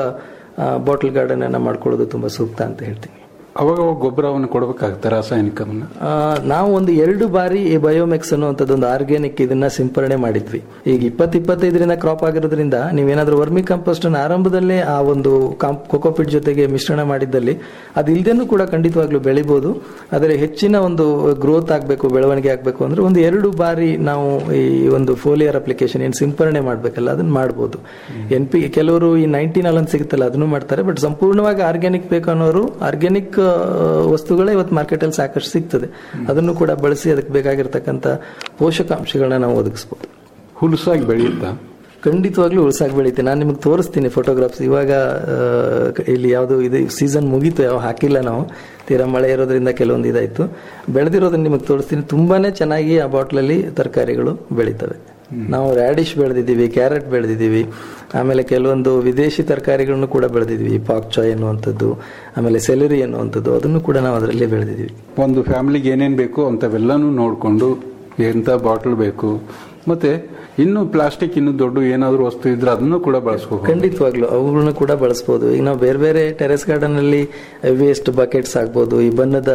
ಬಾಟಲ್ ಗಾರ್ಡನ್ ಅನ್ನ ಮಾಡ್ಕೊಳ್ಳೋದು ತುಂಬಾ ಸೂಕ್ತ ಅಂತ ಹೇಳ್ತೀನಿ ಅವಾಗ ಅವಾಗ ಗೊಬ್ಬರವನ್ನು ಕೊಡಬೇಕಾಗುತ್ತೆ ರಾಸಾಯನಿಕವನ್ನ ಆ, ನಾವು ಒಂದು ಎರಡು ಬಾರಿ ಈ ಬಯೋಮೆಕ್ಸ್ ಅನ್ನುವಂಥದ್ದು ಒಂದು ಆರ್ಗ್ಯಾನಿಕ್ ಇದನ್ನ ಸಿಂಪರಣೆ ಮಾಡಿದ್ವಿ ಈಗ ಇಪ್ಪತ್ತು ಇಪ್ಪತ್ತೈದರಿಂದ ಕ್ರಾಪ್ ಆಗಿರೋದ್ರಿಂದ ನೀವೇನಾದ್ರೂ ವರ್ಮಿ ಕಂಪೋಸ್ಟ್ ಅನ್ನು ಆರಂಭದಲ್ಲೇ ಆ ಒಂದು ಕೊಕೋಪಿಟ್ ಜೊತೆಗೆ ಮಿಶ್ರಣ ಮಾಡಿದ್ದಲ್ಲಿ ಅದು ಇಲ್ದೇನೂ ಕೂಡ ಖಂಡಿತವಾಗ್ಲೂ ಬೆಳಿಬಹುದು ಆದರೆ ಹೆಚ್ಚಿನ ಒಂದು ಗ್ರೋತ್ ಆಗಬೇಕು ಬೆಳವಣಿಗೆ ಆಗಬೇಕು ಅಂದ್ರೆ ಒಂದು ಎರಡು ಬಾರಿ ನಾವು ಈ ಒಂದು ಫೋಲಿಯರ್ ಅಪ್ಲಿಕೇಶನ್ ಏನು ಸಿಂಪರಣೆ ಮಾಡಬೇಕಲ್ಲ ಅದನ್ನ ಮಾಡ್ಬೋದು ಎನ್ ಪಿ ಕೆಲವರು ಈ ನೈನ್ಟೀನ್ ಅಲನ್ ಸಿಗುತ್ತಲ್ಲ ಅದನ್ನು ಮಾಡ್ತಾರೆ ಬಟ್ ಸಂಪೂರ್ಣವಾಗಿ ಆರ್ಗ್ಯಾನಿಕ್ ಬೇಕು ಅನ್ನೋರು ಆರ್ಗ್ಯಾನಿಕ್ ವಸ್ತುಗಳೇ ಇವತ್ತು ಮಾರ್ಕೆಟಲ್ಲಿ ಸಾಕಷ್ಟು ಸಿಗ್ತದೆ ಅದನ್ನು ಕೂಡ ಬಳಸಿ ಅದಕ್ಕೆ ಬೇಕಾಗಿರ್ತಕ್ಕಂಥ ಪೋಷಕಾಂಶಗಳನ್ನ ನಾವು ಒದಗಿಸ್ಬೋದು ಹುಲಸಾಗಿ ಬೆಳೆಯುತ್ತಾ ಖಂಡಿತವಾಗ್ಲೂ ಉಳ್ಸಾಕ್ ಬೆಳೀತೆ ನಾನು ನಿಮಗೆ ತೋರಿಸ್ತೀನಿ ಫೋಟೋಗ್ರಾಫ್ಸ್ ಇವಾಗ ಆ, ಇಲ್ಲಿ ಯಾವುದು ಇದು ಸೀಸನ್ ಮುಗೀತು ಯಾವ ಹಾಕಿಲ್ಲ ನಾವು ತೀರಾ ಮಳೆ ಇರೋದ್ರಿಂದ ಕೆಲವೊಂದು ಇದಾಯ್ತು ಬೆಳೆದಿರೋದನ್ನ ನಿಮಗೆ ತೋರಿಸ್ತೀನಿ ತುಂಬಾನೇ ಚೆನ್ನಾಗಿ ಆ ಬಾಟ್ಲಲ್ಲಿ ತರಕಾರಿಗಳು ಬೆಳೀತವೆ ನಾವು ರ್ಯಾಡಿಶ್ ಬೆಳೆದಿದ್ದೀವಿ ಕ್ಯಾರೆಟ್ ಬೆಳೆದಿದ್ದೀವಿ ಆಮೇಲೆ ಕೆಲವೊಂದು ವಿದೇಶಿ ತರಕಾರಿಗಳನ್ನು ಕೂಡ ಬೆಳೆದಿದ್ವಿ ಪಾಕ್ ಚಾಯ್ ಅನ್ನುವಂಥದ್ದು ಆಮೇಲೆ ಸೆಲರಿ ಅನ್ನುವಂಥದ್ದು ಅದನ್ನು ಕೂಡ ನಾವು ಅದರಲ್ಲಿ ಬೆಳೆದಿದ್ದೀವಿ ಒಂದು ಫ್ಯಾಮಿಲಿಗೆ ಏನೇನು ಬೇಕು ಅಂಥವೆಲ್ಲನೂ ನೋಡಿಕೊಂಡು ಎಂಥ ಬಾಟಲ್ ಬೇಕು ಮತ್ತೆ ಇನ್ನು ಪ್ಲಾಸ್ಟಿಕ್ ಇನ್ನು ದೊಡ್ಡ ಏನಾದರೂ ವಸ್ತು ಇದ್ರೆ ಅದನ್ನು ಕೂಡ ಬಳಸ್ಕೋಬಹುದು ಖಂಡಿತವಾಗ್ಲು ಅವುಗಳನ್ನ ಕೂಡ ಬಳಸಬಹುದು ಈಗ ನಾವು ಬೇರೆ ಬೇರೆ ಟೆರೆಸ್ ಗಾರ್ಡನ್ ಅಲ್ಲಿ ವೇಸ್ಟ್ ಬಕೆಟ್ಸ್ ಆಗ್ಬೋದು ಈ ಬಣ್ಣದ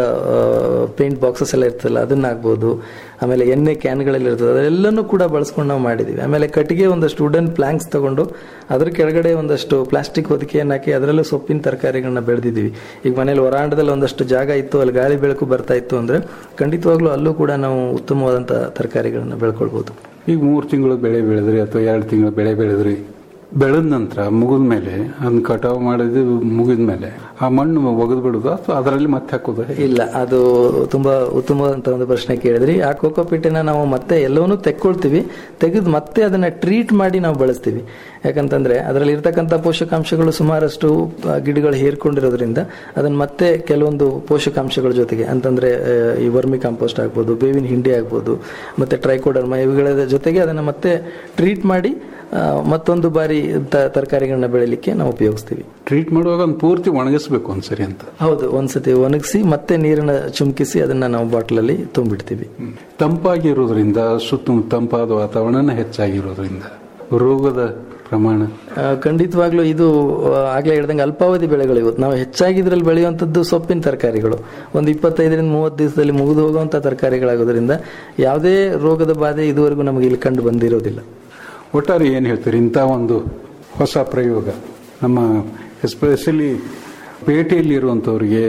ಪೇಂಟ್ ಬಾಕ್ಸಸ್ ಎಲ್ಲ ಇರ್ತಲ್ಲ ಅದನ್ನ ಆಗ್ಬೋದು ಆಮೇಲೆ ಎಣ್ಣೆ ಕ್ಯಾನ್ಗಳಲ್ಲಿ ಇರ್ತದೆ ಅದೆಲ್ಲನೂ ಕೂಡ ಬಳಸ್ಕೊಂಡು ನಾವು ಮಾಡಿದೀವಿ ಆಮೇಲೆ ಕಟ್ಟಿಗೆ ಒಂದಷ್ಟು ವುಡನ್ ಪ್ಲಾಂಕ್ಸ್ ತಗೊಂಡು ಅದ್ರ ಕೆಳಗಡೆ ಒಂದಷ್ಟು ಪ್ಲಾಸ್ಟಿಕ್ ಹೊದಿಕೆಯನ್ನು ಹಾಕಿ ಅದರಲ್ಲೂ ಸೊಪ್ಪಿನ ತರಕಾರಿಗಳನ್ನ ಬೆಳೆದಿದ್ದೀವಿ ಈಗ ಮನೇಲಿ ಹೊರಾಂಡದಲ್ಲಿ ಒಂದಷ್ಟು ಜಾಗ ಇತ್ತು ಅಲ್ಲಿ ಗಾಳಿ ಬೆಳಕು ಬರ್ತಾ ಇತ್ತು ಅಂದ್ರೆ ಖಂಡಿತವಾಗ್ಲೂ ಅಲ್ಲೂ ಕೂಡ ನಾವು ಉತ್ತಮವಾದಂತ ತರಕಾರಿಗಳನ್ನ ಬೆಳ್ಕೊಳ್ಬಹುದು ಈಗ ಮೂರು ತಿಂಗಳು ಬೆಳೆ ಬೆಳೆದ್ರಿ ಅಥವಾ ಎರಡು ತಿಂಗಳು ಬೆಳೆ ಬೆಳೆದ್ರಿ ಬೆಳೆದ ನಂತರ ಮುಗಿದ ಮೇಲೆ ಅದನ್ನ ಕಟಾವು ಮಾಡಿದ ಮುಗಿದ ಮೇಲೆ ಆ ಮಣ್ಣು ಒಗೆದು ಬಿಡುದು ಅಥವಾ ಅದರಲ್ಲಿ ಮತ್ತೆ ಹಾಕೋದು ಇಲ್ಲ ಅದು ತುಂಬಾ ಉತ್ತಮವಾದಂತ ಒಂದು ಪ್ರಶ್ನೆ ಕೇಳಿದ್ರಿ ಆ ಕೋಕೋಪಿಟ್ಟನ್ನ ನಾವು ಮತ್ತೆ ಎಲ್ಲವನ್ನೂ ತೆಕ್ಕೊಳ್ತೀವಿ ತೆಗೆದು ಮತ್ತೆ ಅದನ್ನ ಟ್ರೀಟ್ ಮಾಡಿ ನಾವು ಬಳಸ್ತೀವಿ ಯಾಕಂತಂದ್ರೆ ಅದರಲ್ಲಿ ಇರ್ತಕ್ಕಂಥ ಪೋಷಕಾಂಶಗಳು ಸುಮಾರಷ್ಟು ಆ, ಗಿಡಗಳು ಹೇರ್ಕೊಂಡಿರೋದ್ರಿಂದ ಅದನ್ನ ಮತ್ತೆ ಕೆಲವೊಂದು ಪೋಷಕಾಂಶಗಳ ಜೊತೆಗೆ ಅಂತಂದ್ರೆ ಆ, ಈ ವರ್ಮಿ ಕಾಂಪೋಸ್ಟ್ ಆಗ್ಬೋದು ಬೇವಿನ ಹಿಂಡಿ ಆಗ್ಬೋದು ಮತ್ತೆ ಟ್ರೈಕೋಡರ್ಮ ಇವುಗಳ ಜೊತೆಗೆ ಅದನ್ನ ಮತ್ತೆ ಟ್ರೀಟ್ ಮಾಡಿ ಆ, ಮತ್ತೊಂದು ಬಾರಿ ತ- ತರಕಾರಿಗಳನ್ನ ಬೆಳಿಲಿಕ್ಕೆ ನಾವು ಉಪಯೋಗಿಸ್ತೀವಿ ಟ್ರೀಟ್ ಮಾಡುವಾಗ ಒಂದು ಪೂರ್ತಿ ಒಣಗಿಸ್ಬೇಕು ಒಂದ್ಸರಿ ಅಂತ ಹೌದು ಒಂದ್ಸತಿ ಒಣಗಿಸಿ ಮತ್ತೆ ನೀರನ್ನ ಚುಮ್ಕಿಸಿ ಅದನ್ನ ನಾವು ಬಾಟ್ಲಲ್ಲಿ ತುಂಬಿಡ್ತೀವಿ ತಂಪಾಗಿರೋದ್ರಿಂದ ಸುತ್ತಮುತ್ತ ತಂಪಾದ ವಾತಾವರಣ ಹೆಚ್ಚಾಗಿರೋದ್ರಿಂದ ರೋಗದ ಪ್ರಮಾಣ ಆ, ಖಂಡಿತವಾಗ್ಲೂ ಇದು ಆ, ಆಗ್ಲೇ ಹೇಳ್ದಂಗೆ ಅಲ್ಪಾವಧಿ ಬೆಳೆಗಳು ಇವತ್ತು ನಾವು ಹೆಚ್ಚಾಗಿ ಇದ್ರಲ್ಲಿ ಬೆಳೆಯುವಂಥದ್ದು ಸೊಪ್ಪಿನ ತರಕಾರಿಗಳು ಒಂದು ಇಪ್ಪತ್ತೈದರಿಂದ ಮೂವತ್ತು ದಿವಸದಲ್ಲಿ ಮುಗಿದು ಹೋಗುವಂಥ ತರಕಾರಿಗಳಾಗೋದ್ರಿಂದ ಯಾವುದೇ ರೋಗದ ಬಾಧೆ ಇದುವರೆಗೂ ನಮಗೆ ಇಲ್ಲಿ ಕಂಡು ಬಂದಿರೋದಿಲ್ಲ ಒಟ್ಟಾರೆ ಏನು ಹೇಳ್ತೀರಿ ಇಂಥ ಒಂದು ಹೊಸ ಪ್ರಯೋಗ ನಮ್ಮ ಎಸ್ಪೆಷಲಿ ಪೇಟೆಯಲ್ಲಿ ಇರುವಂಥವ್ರಿಗೆ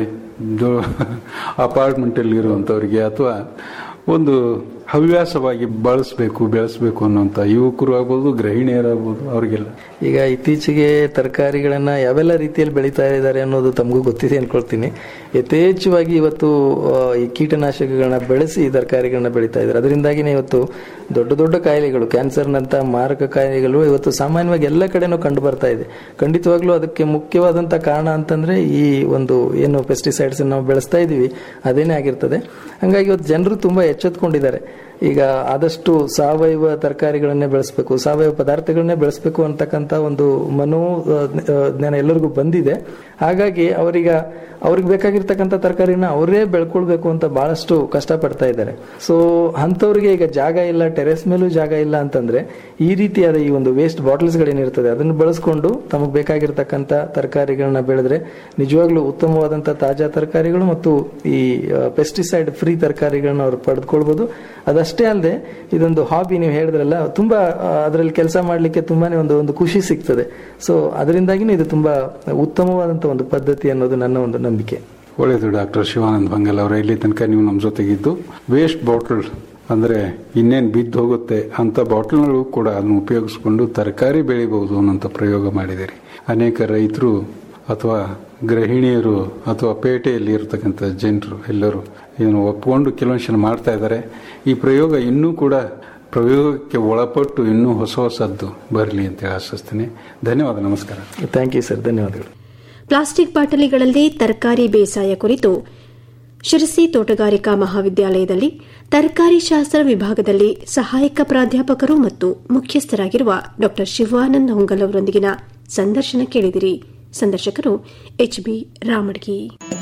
ಅಪಾರ್ಟ್ಮೆಂಟಲ್ಲಿ ಇರುವಂಥವ್ರಿಗೆ ಅಥವಾ ಒಂದು ಹವ್ಯಾಸವಾಗಿ ಬಳಸಬೇಕು ಬೆಳೆಸಬೇಕು ಅನ್ನೋಂಥ ಯುವಕರು ಆಗ್ಬೋದು ಗೃಹಿಣಿಯರಾಗ್ಬೋದು ಅವರಿಗೆಲ್ಲ ಈಗ ಇತ್ತೀಚೆಗೆ ತರಕಾರಿಗಳನ್ನ ಯಾವೆಲ್ಲ ರೀತಿಯಲ್ಲಿ ಬೆಳೀತಾ ಇದ್ದಾರೆ ಅನ್ನೋದು ತಮಗೂ ಗೊತ್ತಿದೆ ಅನ್ಕೊಳ್ತೀನಿ ಯಥೇಚ್ಛವಾಗಿ ಇವತ್ತು ಆ, ಈ ಕೀಟನಾಶಕಗಳನ್ನ ಬೆಳೆಸಿ ಈ ತರಕಾರಿಗಳನ್ನ ಬೆಳೀತಾ ಇದ್ದಾರೆ ಅದರಿಂದಾಗಿನೇ ಇವತ್ತು ದೊಡ್ಡ ದೊಡ್ಡ ಕಾಯಿಲೆಗಳು ಕ್ಯಾನ್ಸರ್ನಂತ ಮಾರಕ ಕಾಯಿಲೆಗಳು ಇವತ್ತು ಸಾಮಾನ್ಯವಾಗಿ ಎಲ್ಲ ಕಡೆನೂ ಕಂಡು ಬರ್ತಾ ಇದೆ ಖಂಡಿತವಾಗ್ಲೂ ಅದಕ್ಕೆ ಮುಖ್ಯವಾದಂತ ಕಾರಣ ಅಂತಂದ್ರೆ ಈ ಒಂದು ಏನು ಪೆಸ್ಟಿಸೈಡ್ಸ್ ನಾವು ಬೆಳೆಸ್ತಾ ಇದೀವಿ ಅದೇನೇ ಆಗಿರ್ತದೆ ಹಂಗಾಗಿ ಇವತ್ತು ಜನರು ತುಂಬಾ ಎಚ್ಚೆತ್ಕೊಂಡಿದ್ದಾರೆ ಈಗ ಆದಷ್ಟು ಸಾವಯವ ತರಕಾರಿಗಳನ್ನೇ ಬೆಳೆಸಬೇಕು ಸಾವಯವ ಪದಾರ್ಥಗಳನ್ನೇ ಬೆಳೆಸಬೇಕು ಅಂತಕ್ಕಂಥ ಒಂದು ಮನೋ ಆ, ಆ, ಜ್ಞಾನ ಎಲ್ಲರಿಗೂ ಬಂದಿದೆ ಹಾಗಾಗಿ ಅವರೀಗ ಅವ್ರಿಗೆ ಬೇಕಾಗಿರ್ತಕ್ಕಂಥ ತರಕಾರಿನ ಅವರೇ ಬೆಳ್ಕೊಳ್ಬೇಕು ಅಂತ ಬಹಳಷ್ಟು ಕಷ್ಟಪಡ್ತಾ ಇದ್ದಾರೆ ಸೊ ಅಂಥವ್ರಿಗೆ ಈಗ ಜಾಗ ಇಲ್ಲ ಟೆರೆಸ್ ಮೇಲೂ ಜಾಗ ಇಲ್ಲ ಅಂತಂದ್ರೆ ಈ ರೀತಿಯಾದ ಈ ಒಂದು ವೇಸ್ಟ್ ಬಾಟಲ್ಸ್ ಗಳೇನಿರ್ತದೆ ಅದನ್ನು ಬಳಸ್ಕೊಂಡು ತಮಗೆ ಬೇಕಾಗಿರ್ತಕ್ಕಂಥ ತರಕಾರಿಗಳನ್ನ ಬೆಳೆದ್ರೆ ನಿಜವಾಗ್ಲೂ ಉತ್ತಮವಾದಂಥ ತಾಜಾ ತರಕಾರಿಗಳು ಮತ್ತು ಈ ಪೆಸ್ಟಿಸೈಡ್ ಫ್ರೀ ತರಕಾರಿಗಳನ್ನ ಅವ್ರು ಪಡೆದುಕೊಳ್ಬಹುದು ಅದಷ್ಟೇ ಅಲ್ಲದೆ ಇದೊಂದು ಹಾಬಿ ನೀವು ಹೇಳಿದ್ರಲ್ಲ ತುಂಬಾ ಅದರಲ್ಲಿ ಕೆಲಸ ಮಾಡ್ಲಿಕ್ಕೆ ತುಂಬಾನೇ ಒಂದು ಒಂದು ಖುಷಿ ಸಿಗ್ತದೆ ಸೊ ಅದರಿಂದಾಗಿನೇ ಇದು ತುಂಬಾ ಉತ್ತಮವಾದಂತ ಒಂದು ಪದ್ಧತಿ ಅನ್ನೋದು ನನ್ನ ಒಂದು ನಂಬಿಕೆ ಒಳ್ಳೆಯದು ಡಾಕ್ಟರ್ ಶಿವಾನಂದ್ ಬಂಗಲ್ ಅವರ ಇಲ್ಲಿ ತನಕ ನೀವು ನಮ್ಮ ಜೊತೆಗಿದ್ದು ವೇಸ್ಟ್ ಬಾಟಲ್ ಅಂದರೆ ಇನ್ನೇನು ಬಿದ್ದು ಹೋಗುತ್ತೆ ಅಂತ ಬಾಟ್ಲ್ಗಳು ಕೂಡ ಅದನ್ನು ಉಪಯೋಗಿಸ್ಕೊಂಡು ತರಕಾರಿ ಬೆಳಿಬಹುದು ಅನ್ನೋಂಥ ಪ್ರಯೋಗ ಮಾಡಿದಿರಿ ಅನೇಕ ರೈತರು ಅಥವಾ ಗೃಹಿಣಿಯರು ಅಥವಾ ಪೇಟೆಯಲ್ಲಿ ಇರತಕ್ಕಂಥ ಜನರು ಎಲ್ಲರೂ ಇದನ್ನು ಒಪ್ಪಿಕೊಂಡು ಕೆಲವೊಂದು ಮಾಡ್ತಾ ಇದ್ದಾರೆ ಈ ಪ್ರಯೋಗ ಇನ್ನೂ ಕೂಡ ಪ್ರಯೋಗಕ್ಕೆ ಒಳಪಟ್ಟು ಇನ್ನೂ ಹೊಸ ಹೊಸದ್ದು ಬರಲಿ ಅಂತ ಆಶಿಸ್ತೀನಿ ಧನ್ಯವಾದ ನಮಸ್ಕಾರ ಥ್ಯಾಂಕ್ ಯು ಸರ್ ಧನ್ಯವಾದಗಳು ಪ್ಲಾಸ್ಟಿಕ್ ಬಾಟಲಿಗಳಲ್ಲಿ ತರಕಾರಿ ಬೇಸಾಯ ಕುರಿತು ಶಿರಸಿ ತೋಟಗಾರಿಕಾ ಮಹಾವಿದ್ಯಾಲಯದಲ್ಲಿ ತರಕಾರಿ ಶಾಸ್ತ್ರ ವಿಭಾಗದಲ್ಲಿ ಸಹಾಯಕ ಪ್ರಾಧ್ಯಾಪಕರು ಮತ್ತು ಮುಖ್ಯಸ್ಥರಾಗಿರುವ ಡಾ ಶಿವಾನಂದ್ ಹೊಂಗಲ್ ಅವರೊಂದಿಗಿನ ಸಂದರ್ಶನ ಕೇಳಿದಿರಿ ಸಂದರ್ಶಕರು ಎಚ್ಬಿ ರಾಮಡ್ಗಿ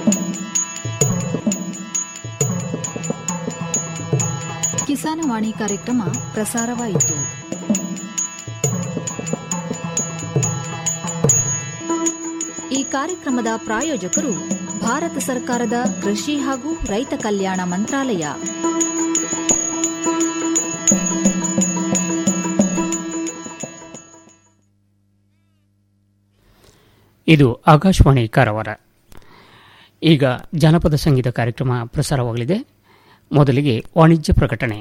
ಕಿಸಾನವಾಣಿ ಕಾರ್ಯಕ್ರಮ ಪ್ರಸಾರವಾಯಿತು ಈ ಕಾರ್ಯಕ್ರಮದ ಪ್ರಾಯೋಜಕರು ಭಾರತ ಸರ್ಕಾರದ ಕೃಷಿ ಹಾಗೂ ರೈತ ಕಲ್ಯಾಣ ಮಂತ್ರಾಲಯ ಇದು ಆಕಾಶವಾಣಿ ಕಾರವಾರ ಈಗ ಜಾನಪದ ಸಂಗೀತ ಕಾರ್ಯಕ್ರಮ ಪ್ರಸಾರವಾಗಲಿದೆ ಮೊದಲಿಗೆ ವಾಣಿಜ್ಯ ಪ್ರಕಟಣೆ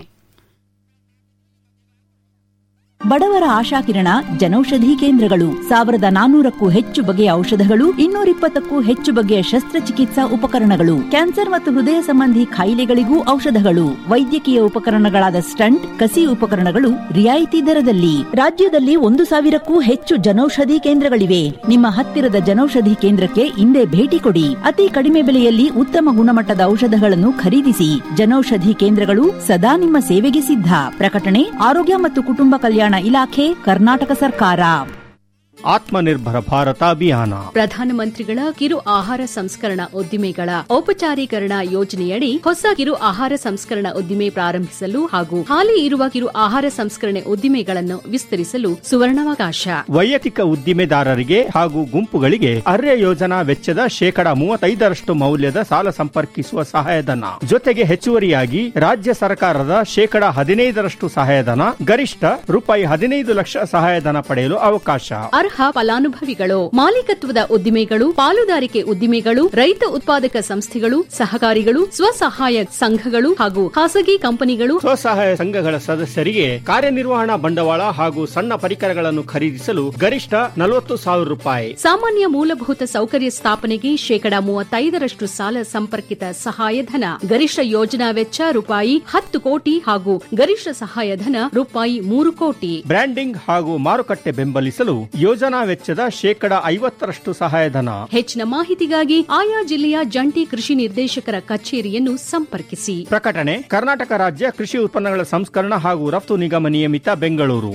ಬಡವರ ಆಶಾಕಿರಣ ಜನೌಷಧಿ ಕೇಂದ್ರಗಳು ಸಾವಿರದ ನಾನೂರಕ್ಕೂ ಹೆಚ್ಚು ಬಗೆಯ ಔಷಧಗಳು ಇನ್ನೂರಿಪ್ಪತ್ತಕ್ಕೂ ಹೆಚ್ಚು ಬಗೆಯ ಶಸ್ತ್ರಚಿಕಿತ್ಸಾ ಉಪಕರಣಗಳು ಕ್ಯಾನ್ಸರ್ ಮತ್ತು ಹೃದಯ ಸಂಬಂಧಿ ಕಾಯಿಲೆಗಳಿಗೂ ಔಷಧಗಳು ವೈದ್ಯಕೀಯ ಉಪಕರಣಗಳಾದ ಸ್ಟಂಟ್ ಕಸಿ ಉಪಕರಣಗಳು ರಿಯಾಯಿತಿ ದರದಲ್ಲಿ ರಾಜ್ಯದಲ್ಲಿ ಒಂದು ಸಾವಿರಕ್ಕೂ ಹೆಚ್ಚು ಜನೌಷಧಿ ಕೇಂದ್ರಗಳಿವೆ ನಿಮ್ಮ ಹತ್ತಿರದ ಜನೌಷಧಿ ಕೇಂದ್ರಕ್ಕೆ ಇಂದೇ ಭೇಟಿ ಕೊಡಿ ಅತಿ ಕಡಿಮೆ ಬೆಲೆಯಲ್ಲಿ ಉತ್ತಮ ಗುಣಮಟ್ಟದ ಔಷಧಗಳನ್ನು ಖರೀದಿಸಿ ಜನೌಷಧಿ ಕೇಂದ್ರಗಳು ಸದಾ ನಿಮ್ಮ ಸೇವೆಗೆ ಸಿದ್ಧ ಪ್ರಕಟಣೆ ಆರೋಗ್ಯ ಮತ್ತು ಕುಟುಂಬ ಕಲ್ಯಾಣ ಇಲಾಖೆ ಕರ್ನಾಟಕ ಸರ್ಕಾರ ಆತ್ಮನಿರ್ಭರ ಭಾರತ ಅಭಿಯಾನ ಪ್ರಧಾನಮಂತ್ರಿಗಳ ಕಿರು ಆಹಾರ ಸಂಸ್ಕರಣಾ ಉದ್ದಿಮೆಗಳ ಔಪಚಾರೀಕರಣ ಯೋಜನೆಯಡಿ ಹೊಸ ಕಿರು ಆಹಾರ ಸಂಸ್ಕರಣಾ ಉದ್ದಿಮೆ ಪ್ರಾರಂಭಿಸಲು ಹಾಗೂ ಹಾಲಿ ಇರುವ ಕಿರು ಆಹಾರ ಸಂಸ್ಕರಣೆ ಉದ್ದಿಮೆಗಳನ್ನು ವಿಸ್ತರಿಸಲು ಸುವರ್ಣಾವಕಾಶ ವೈಯಕ್ತಿಕ ಉದ್ದಿಮೆದಾರರಿಗೆ ಹಾಗೂ ಗುಂಪುಗಳಿಗೆ ಅರ್ಯ ಯೋಜನಾ ವೆಚ್ಚದ ಶೇಕಡ ಮೂವತ್ತೈದರಷ್ಟು ಮೌಲ್ಯದ ಸಾಲ ಸಂಪರ್ಕಿಸುವ ಸಹಾಯಧನ ಜೊತೆಗೆ ಹೆಚ್ಚುವರಿಯಾಗಿ ರಾಜ್ಯ ಸರ್ಕಾರದ ಶೇಕಡ ಹದಿನೈದರಷ್ಟು ಸಹಾಯಧನ ಗರಿಷ್ಠ ರೂಪಾಯಿ ಹದಿನೈದು ಲಕ್ಷ ಸಹಾಯಧನ ಪಡೆಯಲು ಅವಕಾಶ ಅರ್ಹ ಫಲಾನುಭವಿಗಳು ಮಾಲೀಕತ್ವದ ಉದ್ದಿಮೆಗಳು ಪಾಲುದಾರಿಕೆ ಉದ್ದಿಮೆಗಳು ರೈತ ಉತ್ಪಾದಕ ಸಂಸ್ಥೆಗಳು ಸಹಕಾರಿಗಳು ಸ್ವಸಹಾಯ ಸಂಘಗಳು ಹಾಗೂ ಖಾಸಗಿ ಕಂಪನಿಗಳು ಸ್ವಸಹಾಯ ಸಂಘಗಳ ಸದಸ್ಯರಿಗೆ ಕಾರ್ಯನಿರ್ವಹಣಾ ಬಂಡವಾಳ ಹಾಗೂ ಸಣ್ಣ ಪರಿಕರಗಳನ್ನು ಖರೀದಿಸಲು ಗರಿಷ್ಠ ನಲವತ್ತು ಸಾವಿರ ರೂಪಾಯಿ ಸಾಮಾನ್ಯ ಮೂಲಭೂತ ಸೌಕರ್ಯ ಸ್ಥಾಪನೆಗೆ ಶೇಕಡ ಮೂವತ್ತೈದರಷ್ಟು ಸಾಲ ಸಂಪರ್ಕಿತ ಸಹಾಯಧನ ಗರಿಷ್ಠ ಯೋಜನಾ ವೆಚ್ಚ ರೂಪಾಯಿ ಹತ್ತು ಕೋಟಿ ಹಾಗೂ ಗರಿಷ್ಠ ಸಹಾಯಧನ ರೂಪಾಯಿ ಮೂರು ಕೋಟಿ ಬ್ರ್ಯಾಂಡಿಂಗ್ ಹಾಗೂ ಮಾರುಕಟ್ಟೆ ಬೆಂಬಲಿಸಲು ಯೋಜನಾ ವೆಚ್ಚದ ಶೇಕಡ ಐವತ್ತರಷ್ಟು ಸಹಾಯಧನ ಹೆಚ್ಚಿನ ಮಾಹಿತಿಗಾಗಿ ಆಯಾ ಜಿಲ್ಲೆಯ ಜಂಟಿ ಕೃಷಿ ನಿರ್ದೇಶಕರ ಕಚೇರಿಯನ್ನು ಸಂಪರ್ಕಿಸಿ ಪ್ರಕಟಣೆ ಕರ್ನಾಟಕ ರಾಜ್ಯ ಕೃಷಿ ಉತ್ಪನ್ನಗಳ ಸಂಸ್ಕರಣ ಹಾಗೂ ರಫ್ತು ನಿಗಮ ನಿಯಮಿತ ಬೆಂಗಳೂರು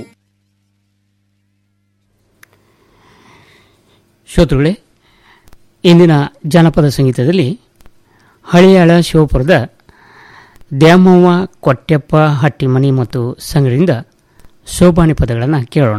ಶ್ರೋತೃಗಳೇ ಇಂದಿನ ಜಾನಪದ ಸಂಗೀತದಲ್ಲಿ ಹಳಿಯಾಳ ಶಿವಪುರದ ದ್ಯಾಮವ್ವ ಕೊಟ್ಟೆಪ್ಪ ಹಟ್ಟಿಮನಿ ಮತ್ತು ಸಂಘದಿಂದ ಸೋಬಾನೆ ಪದಗಳನ್ನು ಕೇಳೋಣ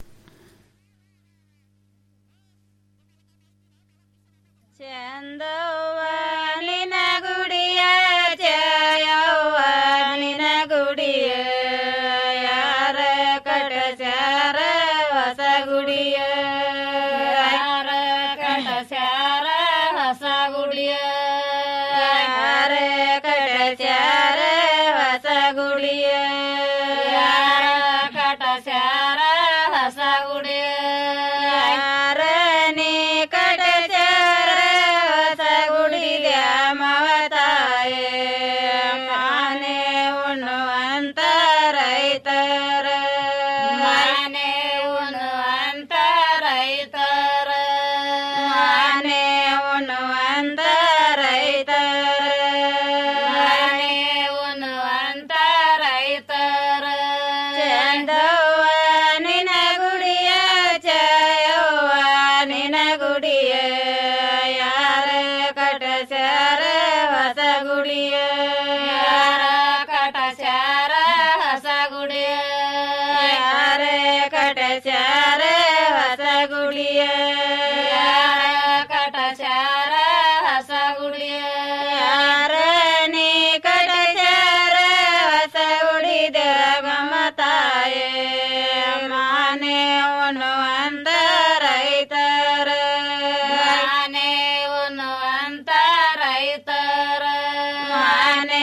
ನಿನ ಗುಡಿಯ ಜಯವ್ವ ನಿನ ಗುಡಿಯ ಯಾರ ಕಟಸ್ಯಾರ ಹೊಸ ಗುಡಿಯ ಯಾರ ಕಟಸ್ಯಾರ ಹೊಸ ಗುಡಿಯ ಯಾರ ಕಟಸ್ಯಾರ ಹೊಸ ಗುಡಿಯ ಯಾರ ಕಟಸ್ಯಾರ ಹೊಸ ಗುಡಿಯ ಯಾರ ನೀ ಕಟಸ್ಯಾರ ಹೊಸ ಗುಡಿದ ಮವತಾಯೇ ಮಾನೆ ಉಣ್ಣುವಂತ ರೈತರ ಮಾನೆ ಉಣ್ಣುವಂತ ರೈತರ ಮಾನೆ ಉಣ್ಣುವಂತ ರೈತರ ಮಾನೆ ಉಣ್ಣುವಂತ ರೈತರ ಚಂದವ್ವ ನಿನ ಗುಡಿಯ ಜಯವ್ವ ನಿನ ಗುಡಿಯ ಯಾರ ಕಟಸ್ಯಾರ ಹೊಸ ಗುಡಿಯ ಯಾರ ಕಟಸ್ಯಾರ ಹೊಸ ಗುಡಿಯ ಯಾರ ಕಟಸ್ಯಾರ ಹೊಸ ಗುಡಿಯ ಯಾರ ಕಟಸ್ಯಾರ ಹೊಸ ಗುಡಿಯ ಯಾರ ನೀ ಕಟಸ್ಯಾರ ಹೊಸ ಗುಡಿದ ಮಮತಾಯೇ ಮಾನೆ ಉಣ್ಣುವಂತ ರೈತರ ಮಾನೆ ಉಣ್ಣುವಂತ ರೈತರ ಮಾನೆ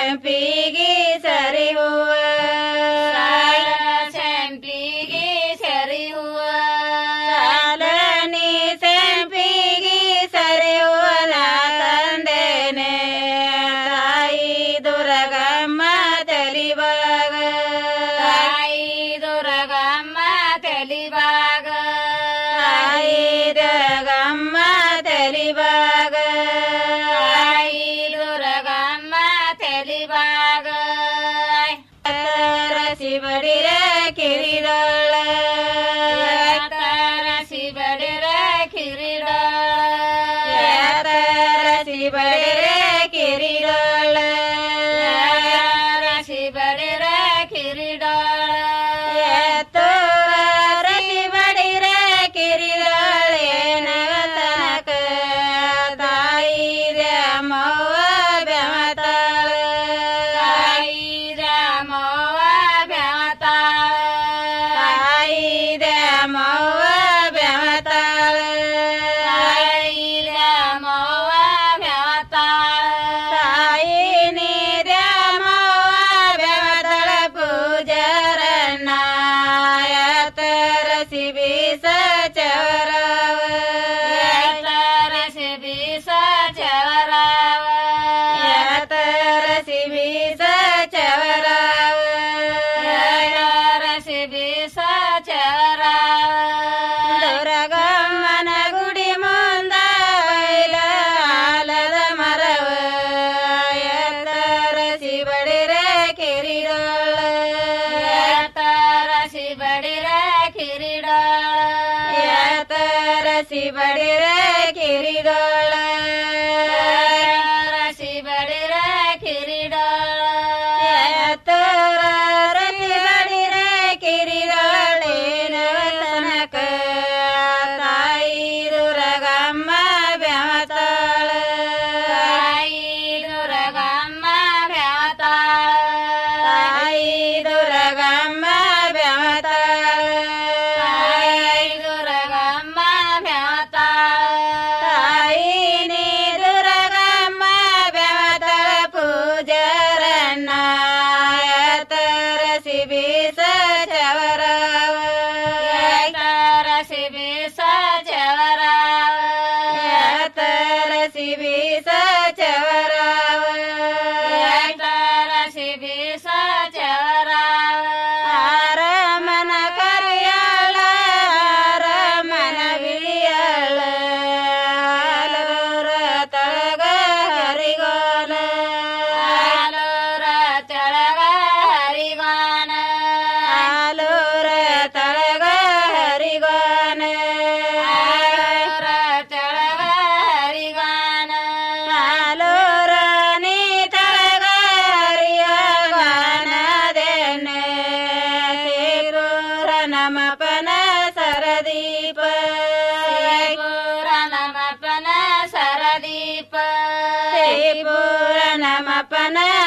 ಸಂಪಿಗೆ ಸರಿ ಹೂವ ಸಂಪಿಗೆ ಸರಿ ಹೂವ ಸಾಲನಿ ಸಂಪಿಗೆ ಸರಿ ಹೂವನ ತಂದೇನೆ ತಾಯಿ ದುರ್ಗಮ್ಮ ತಲಿಬಾಗ ತಾಯಿ ದುರ್ಗಮ್ಮ ತಲಿಬಾಗ ತಾಯಿ ದುರ್ಗಮ್ಮ ತಲಿಬಾಗ ತಾಯಿ ದುರ್ಗಮ್ಮ ತಲಿಬಾಗ ರಸಿ ಬಡಿರ ಕಿರಿಡೋಳ ರಸಿ ಬಡಿರ ಕಿರಿಡೋಳ ರಸಿ ಬಡಿರ ಕಿರಿಡೋಳ ರಸಿ ಬಡಿರ ಕಿರಿಡೋಳ ರಸಿ ಬಡಿರ ಕಿರಿಡೋಳ ನವತನಕ ತಾಯಿ ರಾಮವ್ವ ಬೆಮತಾಳ ತಾಯಿ ರಾಮವ್ವ ಬೆಮತಾಳ ತಾಯಿ ರಾಮವ್ವ ಬೆಮತಾಳ ತಾಯಿ ರಾಮವ್ವ ಬೆಮತಾಳ ತಾಯಿ ನೀ ರಾಮವ್ವ ಬೆಮತಾಳ ಪೂಜಾರನ್ನ ರಸಿ ಬೀಸ ಚವರವ ರಸಿ ಬೀಸ ಚವರವ ರಸಿ ಬೀಸ ಚವರವ ರಸಿ ಬೀಸ ಚವರವ ದುರ್ಗಮ್ಮನ ಗುಡಿ ಮುಂದ ಆಲದ ಮರವ ರಸಿ ಬಡಿರ ಕಿರಿಡೋಳ ರಸಿ ಬಡಿರ ಕಿರಿಡೋಳ ರಸಿ ಬಡಿರ ಕಿರಿಡೋಳ ರಸಿ ಬಡಿರ ಕಿರಿಡೋಳ ರಸಿ ಬಡಿರ ಕಿರಿಡೋಳೆ ನವತನಕ ತಾಯಿ ದುರ್ಗಮ್ಮ ಬೆಮತಾಳ ತಾಯಿ ದುರ್ಗಮ್ಮ ಬೆಮತಾಳ ತಾಯಿ ದುರ್ಗಮ್ಮ ಬೆಮತಾಳ ತಾಯಿ ದುರ್ಗಮ್ಮ ಬೆಮತಾಳ ತಾಯಿ ನೀ ದುರ್ಗಮ್ಮ ಬೆಮತಾಳ ಪೂಜಾರನ್ನ ರಸಿ ಬೀಸ ಚವರವ ರಸಿ ಬೀಸ ಚವರವ ರಸಿ ಬೀಸ ಚವರವ ರಸಿ ಬೀಸ ಚವರವ ಆರಮನ ಕರಿಯಾಳ ಆರಮನ ಬಿಳಿಯಾಳ ಆಲೂರ ತಳಗ ಹರಿಗೋನ ಆಲೂರ ತಳಗ ಹರಿಗೋನ ಆಲೂರ ತಳಗ ಹರಿಗೋನ ಆಲೂರ ತಳಗ ಹರಿಗೋನ ಆಲೂರ ನೀ ತಳಗ ಹರಿಯೋಗಾನದೇನ ಸೇರೂರ ನಮಪನ ಸರದೀಪ ಸೇಪೂರ ನಮಪನ ಸರದೀಪ ಸೇಪೂರ ನಮಪನ